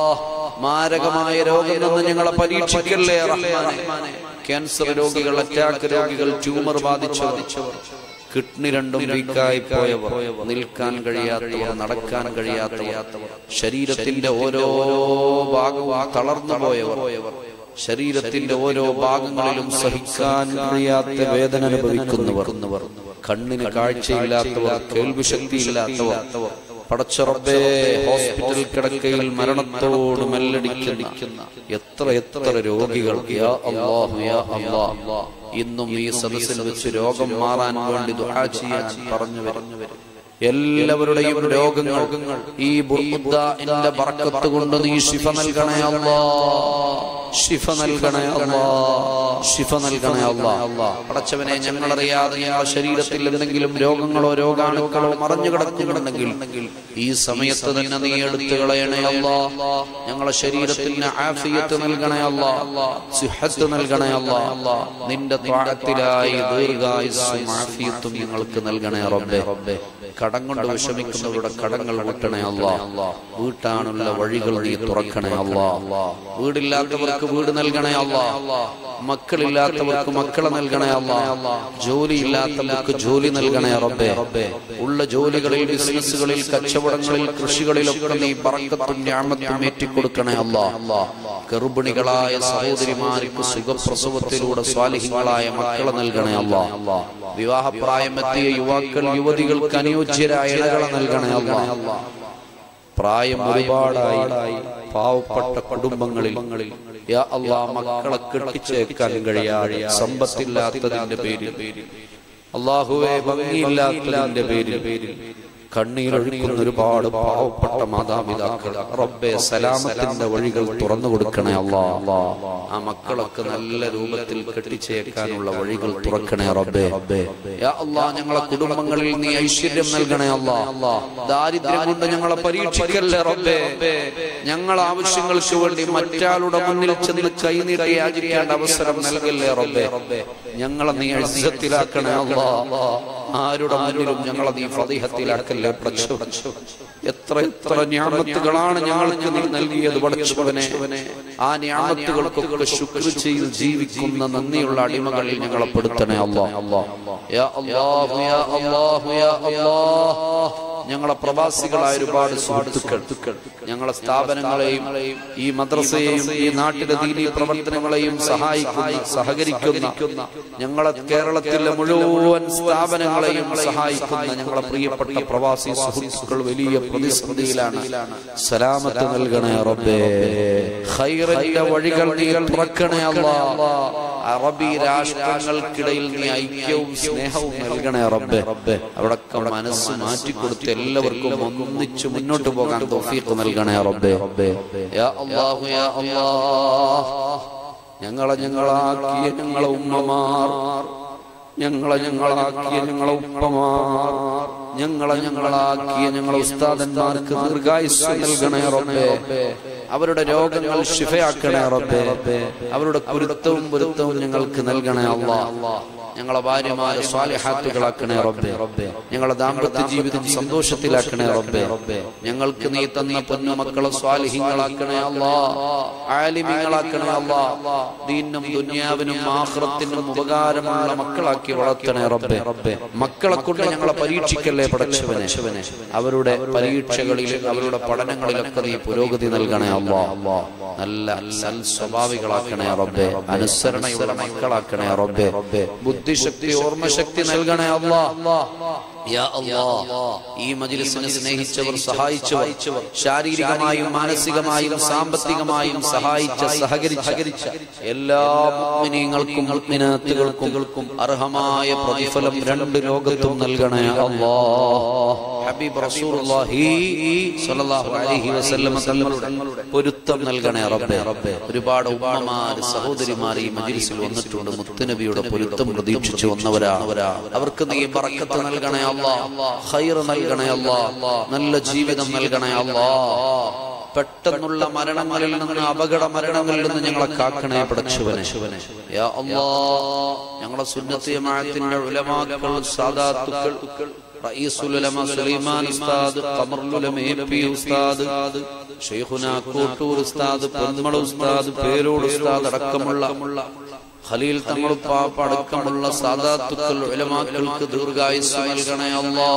S3: മാരകമായ രോഗം നിന്ന് ഞങ്ങളെ പരീക്ഷിക്കല്ലേ റഹ്മാനെ ക്യാൻസർ രോഗികൾ അറ്റാക്ക് രോഗികൾ ട്യൂമർ ബാധിച്ചവർ കിഡ്നി രണ്ടും വീക്കായി പോയവർ നിൽക്കാൻ കഴിയാത്തവർ നടക്കാൻ കഴിയാത്തവർ ശരീരത്തിന്റെ ഓരോ ഭാഗവും തളർന്നു പോയവർ ശരീരത്തിന്റെ ഓരോ ഭാഗങ്ങളിലും സഹിക്കാൻ കഴിയാത്ത വേദന അനുഭവിക്കുന്നവർ കണ്ണിന് കാഴ്ചയില്ലാത്തവർ കേൾവിശക്തിയില്ലാത്തവർ പടച്ചുറപ്പേ ഹോസ്പിറ്റൽ കിടക്കയിൽ മരണത്തോട് മെല്ലടിക്കുന്ന എത്ര എത്ര രോഗികൾ യാ അല്ലാഹു യാ അല്ലാഹ് ഇന്നും ഈ സദസ്സിൽ വെച്ച് രോഗം മാറാൻ വേണ്ടി ദുആ ചെയ്യാൻ പറഞ്ഞു പറഞ്ഞു എല്ലാവരുടെയും രോഗങ്ങൾ ഈ ബുദ്ധാന്റെ ബർക്കത്ത് കൊണ്ട് നീ ശിഫ നൽകണേ അല്ലാ ശിഫ നൽകണേ അല്ലാ ശിഫ നൽകണേ അല്ലാ പടച്ചവനെ ഞങ്ങളറിയാതെ ഞങ്ങളുടെ ശരീരത്തിൽ എന്തെങ്കിലും രോഗങ്ങളോ രോഗാണുക്കളോ മറഞ്ഞു കിടക്കുന്നുണ്ടെങ്കിൽ ഈ സമയത്ത് തന്നെ നീ എടുത്തു കളയണേ അല്ലാ ഞങ്ങളുടെ ശരീരത്തിന് ആഫിയത്ത് നൽകണേ അല്ലാ സിഹത്ത് നൽകണേ അല്ലാ നിന്റെ ത്വാഴത്തിലായി ദീർഘായുസ്സും ആഫിയത്തും ഞങ്ങൾക്ക് നൽകണേ റബ്ബേ കടം കൊണ്ട് വിഷമിക്കുന്നവരുടെ കടങ്ങൾ വീട്ടണേ അല്ലാ വീട്ടാനുള്ള വഴികൾ നീ തുറക്കണേ അല്ലാ വീടില്ലാത്തവർക്ക് വീട് നൽകണേ അല്ലാ മക്കളില്ലാത്തവർക്ക് മക്കളെ നൽകണേ അല്ലാ ജോലി ഇല്ലാത്തവർക്ക് ജോലി നൽകണേ റബ്ബേ ഉള്ള ജോലികളിൽ ബിസിനസ്സുകളിൽ കച്ചവടങ്ങളിൽ കൃഷികളിലൊക്കെ നീ പറക്കത്തും ഞാമത്തും ഏറ്റിക്കൊടുക്കണേ അല്ലാ ഗർഭിണികളായ സഹോദരിമാർക്ക് സുഖപ്രസവത്തിലൂടെ സ്വാലിഹികളായ മക്കളെ നൽകണേ അല്ലാ വിവാഹപ്രായമെത്തിയ യുവാക്കൾ യുവതികൾക്ക് അനുയോജ്യരായ ഇണകളെ നൽകണേ അല്ലാ പ്രായം ഒരുപാടായി പാവപ്പെട്ട കുടുംബങ്ങളിൽ യാ അള്ളാ മക്കളെ കെട്ടിച്ചേക്കാൻ കഴിയാതെ സമ്പത്തില്ലാത്തതിന്റെ പേരിൽ അള്ളാഹുവെ ഭംഗിയില്ലാത്തതിന്റെ പേരിൽ കണ്ണീരൊഴുക്കുന്ന ഒരുപാട് പാവപ്പെട്ട മാതാപിതാക്കൾ റബ്ബെ സലാമത്തിന്റെ വഴികൾ തുറന്നു കൊടുക്കണേ അല്ലാ ആ മക്കളൊക്കെ നല്ല രൂപത്തിൽ കെട്ടിച്ചേക്കാനുള്ള വഴികൾ തുറക്കണേ റബ്ബെ യാ അല്ലാ ഞങ്ങളെ കുടുംബങ്ങളിൽ നീ ഐശ്വര്യം നൽകണേ അല്ലാ ദാരിദ്ര്യം കൊണ്ട് ഞങ്ങളെ പരീക്ഷിക്കല്ലേ റബ്ബെ ഞങ്ങളെ ആവശ്യങ്ങൾക്ക് വേണ്ടി മറ്റാളുടെ മുന്നിൽ ചെന്ന് കൈനീട്ടി യാചിക്കേണ്ട അവസരം നൽകല്ലേ റബ്ബെ ഞങ്ങളെ നീ അഴ്സത്തിലാക്കണേ അല്ലാ ആരുടെ മുന്നിലും ഞങ്ങളെ നീ ഫതിഹത്തിലാക്കല്ലേ പടച്ചു എത്ര എത്ര ഞാമത്തുകളാണ് ഞങ്ങൾക്ക് നീ നൽകിയത് പടച്ചവനെ ആ ഞാമത്തുകൾക്കൊക്കെ ശുക്ർ ചെയ്ത് ജീവിക്കുന്ന നന്ദിയുള്ള അടിമകളിൽ ഞങ്ങളെ പെടുത്തണേ അല്ലാ യാ അല്ലാഹു യാ അല്ലാഹു യാ അല്ലാഹ് ഞങ്ങളെ പ്രവാസികളായ ഒരുപാട് സുഹൃത്തുക്കൾ ഞങ്ങളെ സ്ഥാപനങ്ങളെയും ഈ മദ്രസയെയും ഈ നാട്ടിലെ ദീനീ പ്രവർത്തനങ്ങളെയും സഹായിക്കുന്ന സഹകരിക്കുന്ന ഞങ്ങളെ കേരളത്തിലെ മുഴുവൻ സ്ഥാപനങ്ങളെയും സഹായിക്കുന്ന ഞങ്ങളെ പ്രിയപ്പെട്ട പ്രവാസി സുഹൃത്തുക്കൾ വലിയ പ്രതിസന്ധിയിലാണ് സലാമത്ത് നൽകണേ റബ്ബേ ഖൈറിന്റെ വഴികൾ നീ തുറക്കണേ അല്ലാ അറബി രാഷ്ട്രങ്ങൾക്കിടയിൽ നീ ഐക്യവും സ്നേഹവും നൽകണേ റബ്ബേ അവിടൊക്കെ മനസ്സ് മാറ്റിക്കൊടുത്ത് എല്ലാവർക്കും ഒന്നിച്ച് മുന്നോട്ട് പോകാൻ തൗഫീഖ് നൽകണേ റബ്ബേ യാ അല്ലാഹു യാ അല്ലാഹ് ഞങ്ങളെ ഞങ്ങളാക്കിയ ഞങ്ങളെ ഉമ്മമാർ ഞങ്ങളെ ഞങ്ങളാക്കിയ ഞങ്ങളെ ഉപ്പമാർ ഞങ്ങളെ ഞങ്ങളാക്കിയ ഞങ്ങളെ ഉസ്താദന്മാർക്ക് ദീർഘായുസ് നൽകണേ റബ്ബേ അവരുടെ രോഗങ്ങൾ ശിഫയാക്കണേ റബ്ബേ അവരുടെ കുരുത്തവും പൊരുത്തവും ഞങ്ങൾക്ക് നൽകണേ അല്ലാ ഞങ്ങളെ ഭാര്യമാരെ സ്വാലിഹാത്തുകളാക്കണേ റബ്ബേ ഞങ്ങളെ ദാമ്പത്യ ജീവിതം സന്തോഷത്തിലാക്കണേ റബ്ബേ ഞങ്ങൾക്ക് നീ തന്ന പൊന്നു മക്കളെ സ്വാലിഹിങ്ങളാക്കണേ അല്ലാ ആലിമിങ്ങളാക്കണേ അല്ലാ ദീനും ദുന്യാവിനും ആഹ്റത്തിനും ഉപകാരമുള്ള മക്കളാക്കി വളർത്തണേ റബ്ബേ മക്കളെ കൊണ്ട് ഞങ്ങളെ പരീക്ഷിക്കല്ലേ പടച്ചവനെ അവരുടെ പരീക്ഷകളിൽ അവരുടെ പഠനങ്ങളിലൊക്കെ നീ പുരോഗതി നൽകണേ അല്ലാ നല്ല സൽ സ്വഭാവികളാക്കണേ റബ്ബേ അനുസരണയുള്ള മക്കളാക്കണേ റബ്ബേ ബുദ്ധിശക്തി ഓർമ്മശക്തി നൽകണേ അല്ലാ യാ അല്ലാ ഈ മജ്ലിസിനെ സ്നേഹിച്ചവർ സഹായിച്ചവർ ശാരീരികമായും മാനസികമായും സാമ്പത്തികമായും സഹായിച്ച സഹകരിച്ച എല്ലാ മുഅ്മിനീങ്ങൾക്കും മുഅ്മിനാത്തുകൾക്കും അർഹമായ പ്രതിഫലം രണ്ട് ലോകത്തും നൽകണേ അല്ലാ ഹബീബ് റസൂലുള്ളാഹി സ്വല്ലല്ലാഹു അലൈഹി വസല്ലം തങ്ങളുടെ പൊരുത്തം നൽകണേ റബ്ബേ റബ്ബേ ഒരുപാട് ഉമ്മമാർ സഹോദരിമാർ ഈ മജ്ലിസിൽ വന്നിട്ടുണ്ട് മുത്തുനബിയുടെ പൊരുത്തം പ്രതീക്ഷിച്ചു വന്നവരാണ് അവർക്ക് നീ ബറക്കത്ത് നൽകണേ അല്ലാ ഖൈർ നൽകണേ അല്ലാ നല്ല ജീവിതം നൽകണേ അല്ലാ പെട്ടെന്നുള്ള മരണങ്ങളിൽ നിന്ന് അപകട മരണങ്ങളിൽ നിന്ന് ഞങ്ങളെ കാക്കണേ പടച്ചുവനെ യാ അല്ലാ ഞങ്ങളെ സുന്നത്തിയമായത്തിന്റെ ഉലമാക്കൾ സാദാത്തുക്കൾ റഈസുൽ ഉലമ സുലൈമാൻ ഉസ്താദ് ഖമറുൽ ഉലമ എ പി ഉസ്താദ് ഷെയ്ഖുന കോട്ടൂർ ഉസ്താദ് പൊന്മള ഉസ്താദ് പേരോട് ഉസ്താദ് അടക്കമുള്ള ഖലീൽ തങ്ങൾ പാപ്പ അടക്കമുള്ള സാദാത്തുക്കൾ ഉലമാക്കൾക്ക് ദീർഘായുസ് നൽകണേ അല്ലാ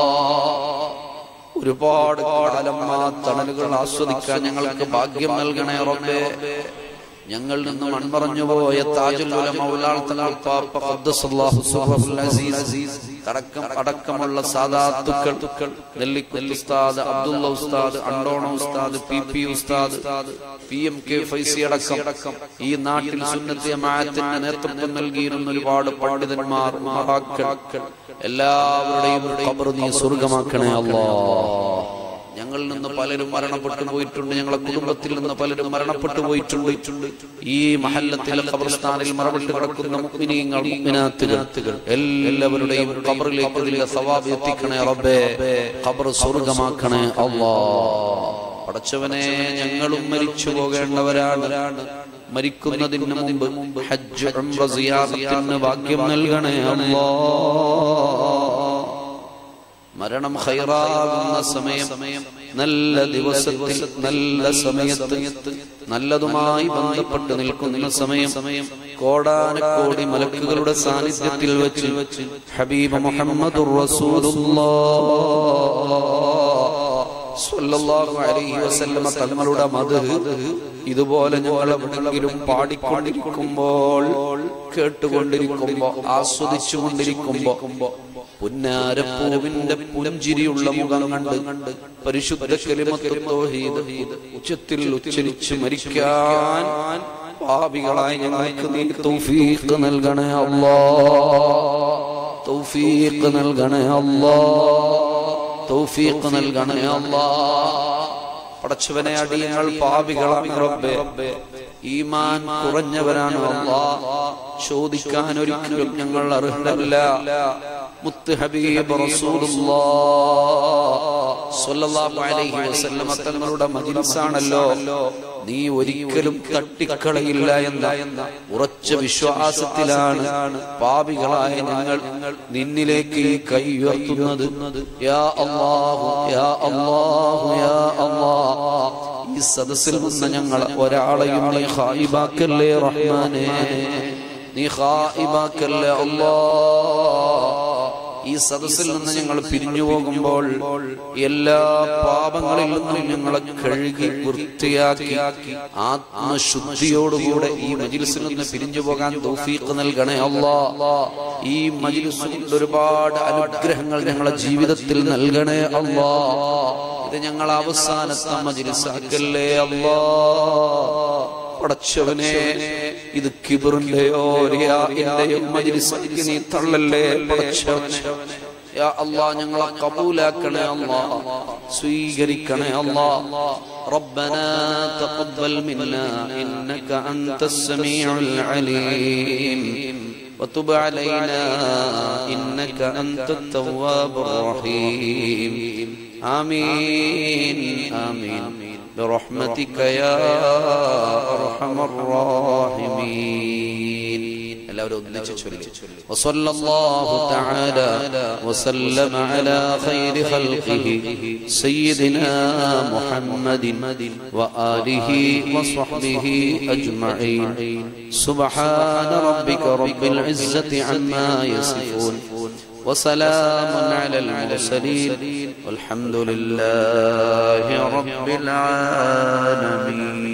S3: ഒരുപാട് കാലം ആ തണലുകൾ ആസ്വദിക്കാൻ ഞങ്ങൾക്ക് ഭാഗ്യം നൽകണേ റബ്ബേ ഞങ്ങളിൽ നിന്നും മൺമറഞ്ഞു പോയ താജുൽ ഉലമ ഉലാൾ തങ്ങൾ പാപ്പ ഖദ്ദസല്ലാഹു സുബ്ഹാനഹുൽ അസീസ് അടക്കം അടക്കമുള്ള സാദാത്തുക്കൾ നെല്ലിക്കുൽ ഉസ്താദ് അബ്ദുള്ള ഉസ്താദ് അണ്ടോണ Ustad P P Ustad P M K Faizi അടക്കം ഈ നാട്ടിൽ സുന്നത്തി ജമാഅത്തിന് നേതൃത്വം നൽകിയിരുന്ന ഒരുപാട് പണ്ഡിതന്മാർ മഹാക്കൾ എല്ലാവരുടെയും ഖബർ നീ സ്വർഗമാക്കണേ അല്ലാ ഞങ്ങളിൽ നിന്ന് പലരും മരണപ്പെട്ടു പോയിട്ടുണ്ട് ഞങ്ങളെ കുടുംബത്തിൽ നിന്ന് പലരും മരണപ്പെട്ടു പോയിട്ടുണ്ട് ഈ മഹല്ലത്തിലെ ഖബർസ്ഥാനിൽ മറവിട്ട് കിടക്കുന്ന മുഅ്മിനീങ്ങൾ മുഅ്മിനാത്തുകൾ എല്ലാവരുടെയും ഖബറിലേക്ക് ഇതിന്റെ സവാബ് എത്തിക്കണേ റബ്ബേ ഖബർ സ്വർഗമാക്കണേ അല്ലാ പടച്ചവനെ ഞങ്ങളും മരിച്ചു പോകേണ്ടവരാണ് മരിക്കുന്നതിന് മുമ്പ് ഹജ്ജ് ഉംറ സിയാറത്തിന് ഭാഗ്യം നൽകണേ അല്ലാ മരണം ഹൈറാകുന്ന സമയം നല്ല ദിവസത്തിൽ നല്ല സമയത്ത് നല്ലതുമായി ബന്ധപ്പെട്ട് നിൽക്കുന്ന സമയം കോടാനക്കോടി മലക്കുകളുടെ സാന്നിധ്യത്തിൽ വെച്ച് ഹബീബ് മുഹമ്മദ് സ്വല്ലല്ലാഹു അലൈഹി വസല്ലമ തങ്ങളുടെ മദ്ഹ് ഇതുപോലെ ഞങ്ങൾ എവിടെങ്കിലും പാടിക്കൊണ്ടിരിക്കുമ്പോൾ കേട്ടുകൊണ്ടിരിക്കുമ്പോ ആസ്വദിച്ചുകൊണ്ടിരിക്കുമ്പോ പുന്നാരപ്പൂവിന്റെ പുഞ്ചിരിയുള്ള മുഖം കണ്ട് പരിശുദ്ധ കലിമത്ത് തൗഹീദ് ഉച്ചത്തിൽ ഉച്ചരിച്ച് മരിക്കാൻ പാപികളായി ഞങ്ങൾക്ക് നീ തൗഫീഖ് നൽകണേ അല്ലാ തൗഫീഖ് നൽകണേ അല്ലാ തൗഫീഖ് നൽകണേ അല്ലാ പടച്ചവനെ അടിയങ്ങൾ പാപികളാണ് റബ്ബേ ഈമാൻ കുറഞ്ഞവരാണ് അല്ലാ ചോദിക്കാൻ ഒരിക്കലും ഞങ്ങൾ അർഹരല്ല മുത്ത് ഹബീബ് റസൂലുള്ളാഹി അലൈഹി വസല്ലമ തങ്ങളുടെ മജ്ലിസാണല്ലോ നീ ഒരിക്കലും തട്ടിക്കളയില്ല എന്ന ഉറച്ച വിശ്വാസത്തിലാണ് പാപികളായ ഞങ്ങൾ നിന്നിലേക്ക് ഈ കൈ ഉയർത്തുന്നത് യാ അല്ലാഹു യാ അല്ലാഹു യാ അല്ലാഹ് ഈ സദസ്സിൽ നിന്ന് ഞങ്ങൾ ഒരാളെയും നീ ഖായിബാക്കല്ലേ റഹ്മാനേ നീ ഖായിബാക്കല്ലേ അല്ലാഹ് ഈ സദസ്സിൽ നിന്ന് ഞങ്ങൾ പിരിഞ്ഞു പോകുമ്പോൾ എല്ലാ പാപങ്ങളിൽ നിന്നും ഞങ്ങളെ കഴുകി വൃത്തിയാക്കി ആത്മശുദ്ധിയോടുകൂടെ ഈ മജിലിസിൽ നിന്ന് പിരിഞ്ഞു പോകാൻ തൗഫീഖ് നൽകണേ അല്ലാ ഈ മജിലിസ് കൊണ്ട് ഒരുപാട് അനുഗ്രഹങ്ങൾ ഞങ്ങളെ ജീവിതത്തിൽ നൽകണേ അല്ലാ ഇത് ഞങ്ങൾ അവസാനത്തെ മജിലിസാക്കല്ലേ അല്ലാ പടച്ചവനെ ഇത് കിബറിന്റെയോ റിയാഇന്റെയോ മജ്ലിസിലേക്ക് നീ തള്ളല്ലേ പടച്ചവനെ യാ അല്ലാ ഞങ്ങളെ കബൂലാക്കണേ അല്ലാ സ്വീകരിക്കണേ അല്ലാ ربنا تقبل منا إنك أنت السميع العليم وتب علينا إنك أنت التواب الرحيم آمين آمين برحمتك يا أرحم الراحمين എല്ലാവരും ഒന്നിച്ച് ചൊല്ലി وصلى الله تعالى وسلم على خير خلقه سيدنا محمد وآله وصحبه أجمعين سبحان ربك رب العزة عما يصفون وسلام على المرسلين والحمد لله رب العالمين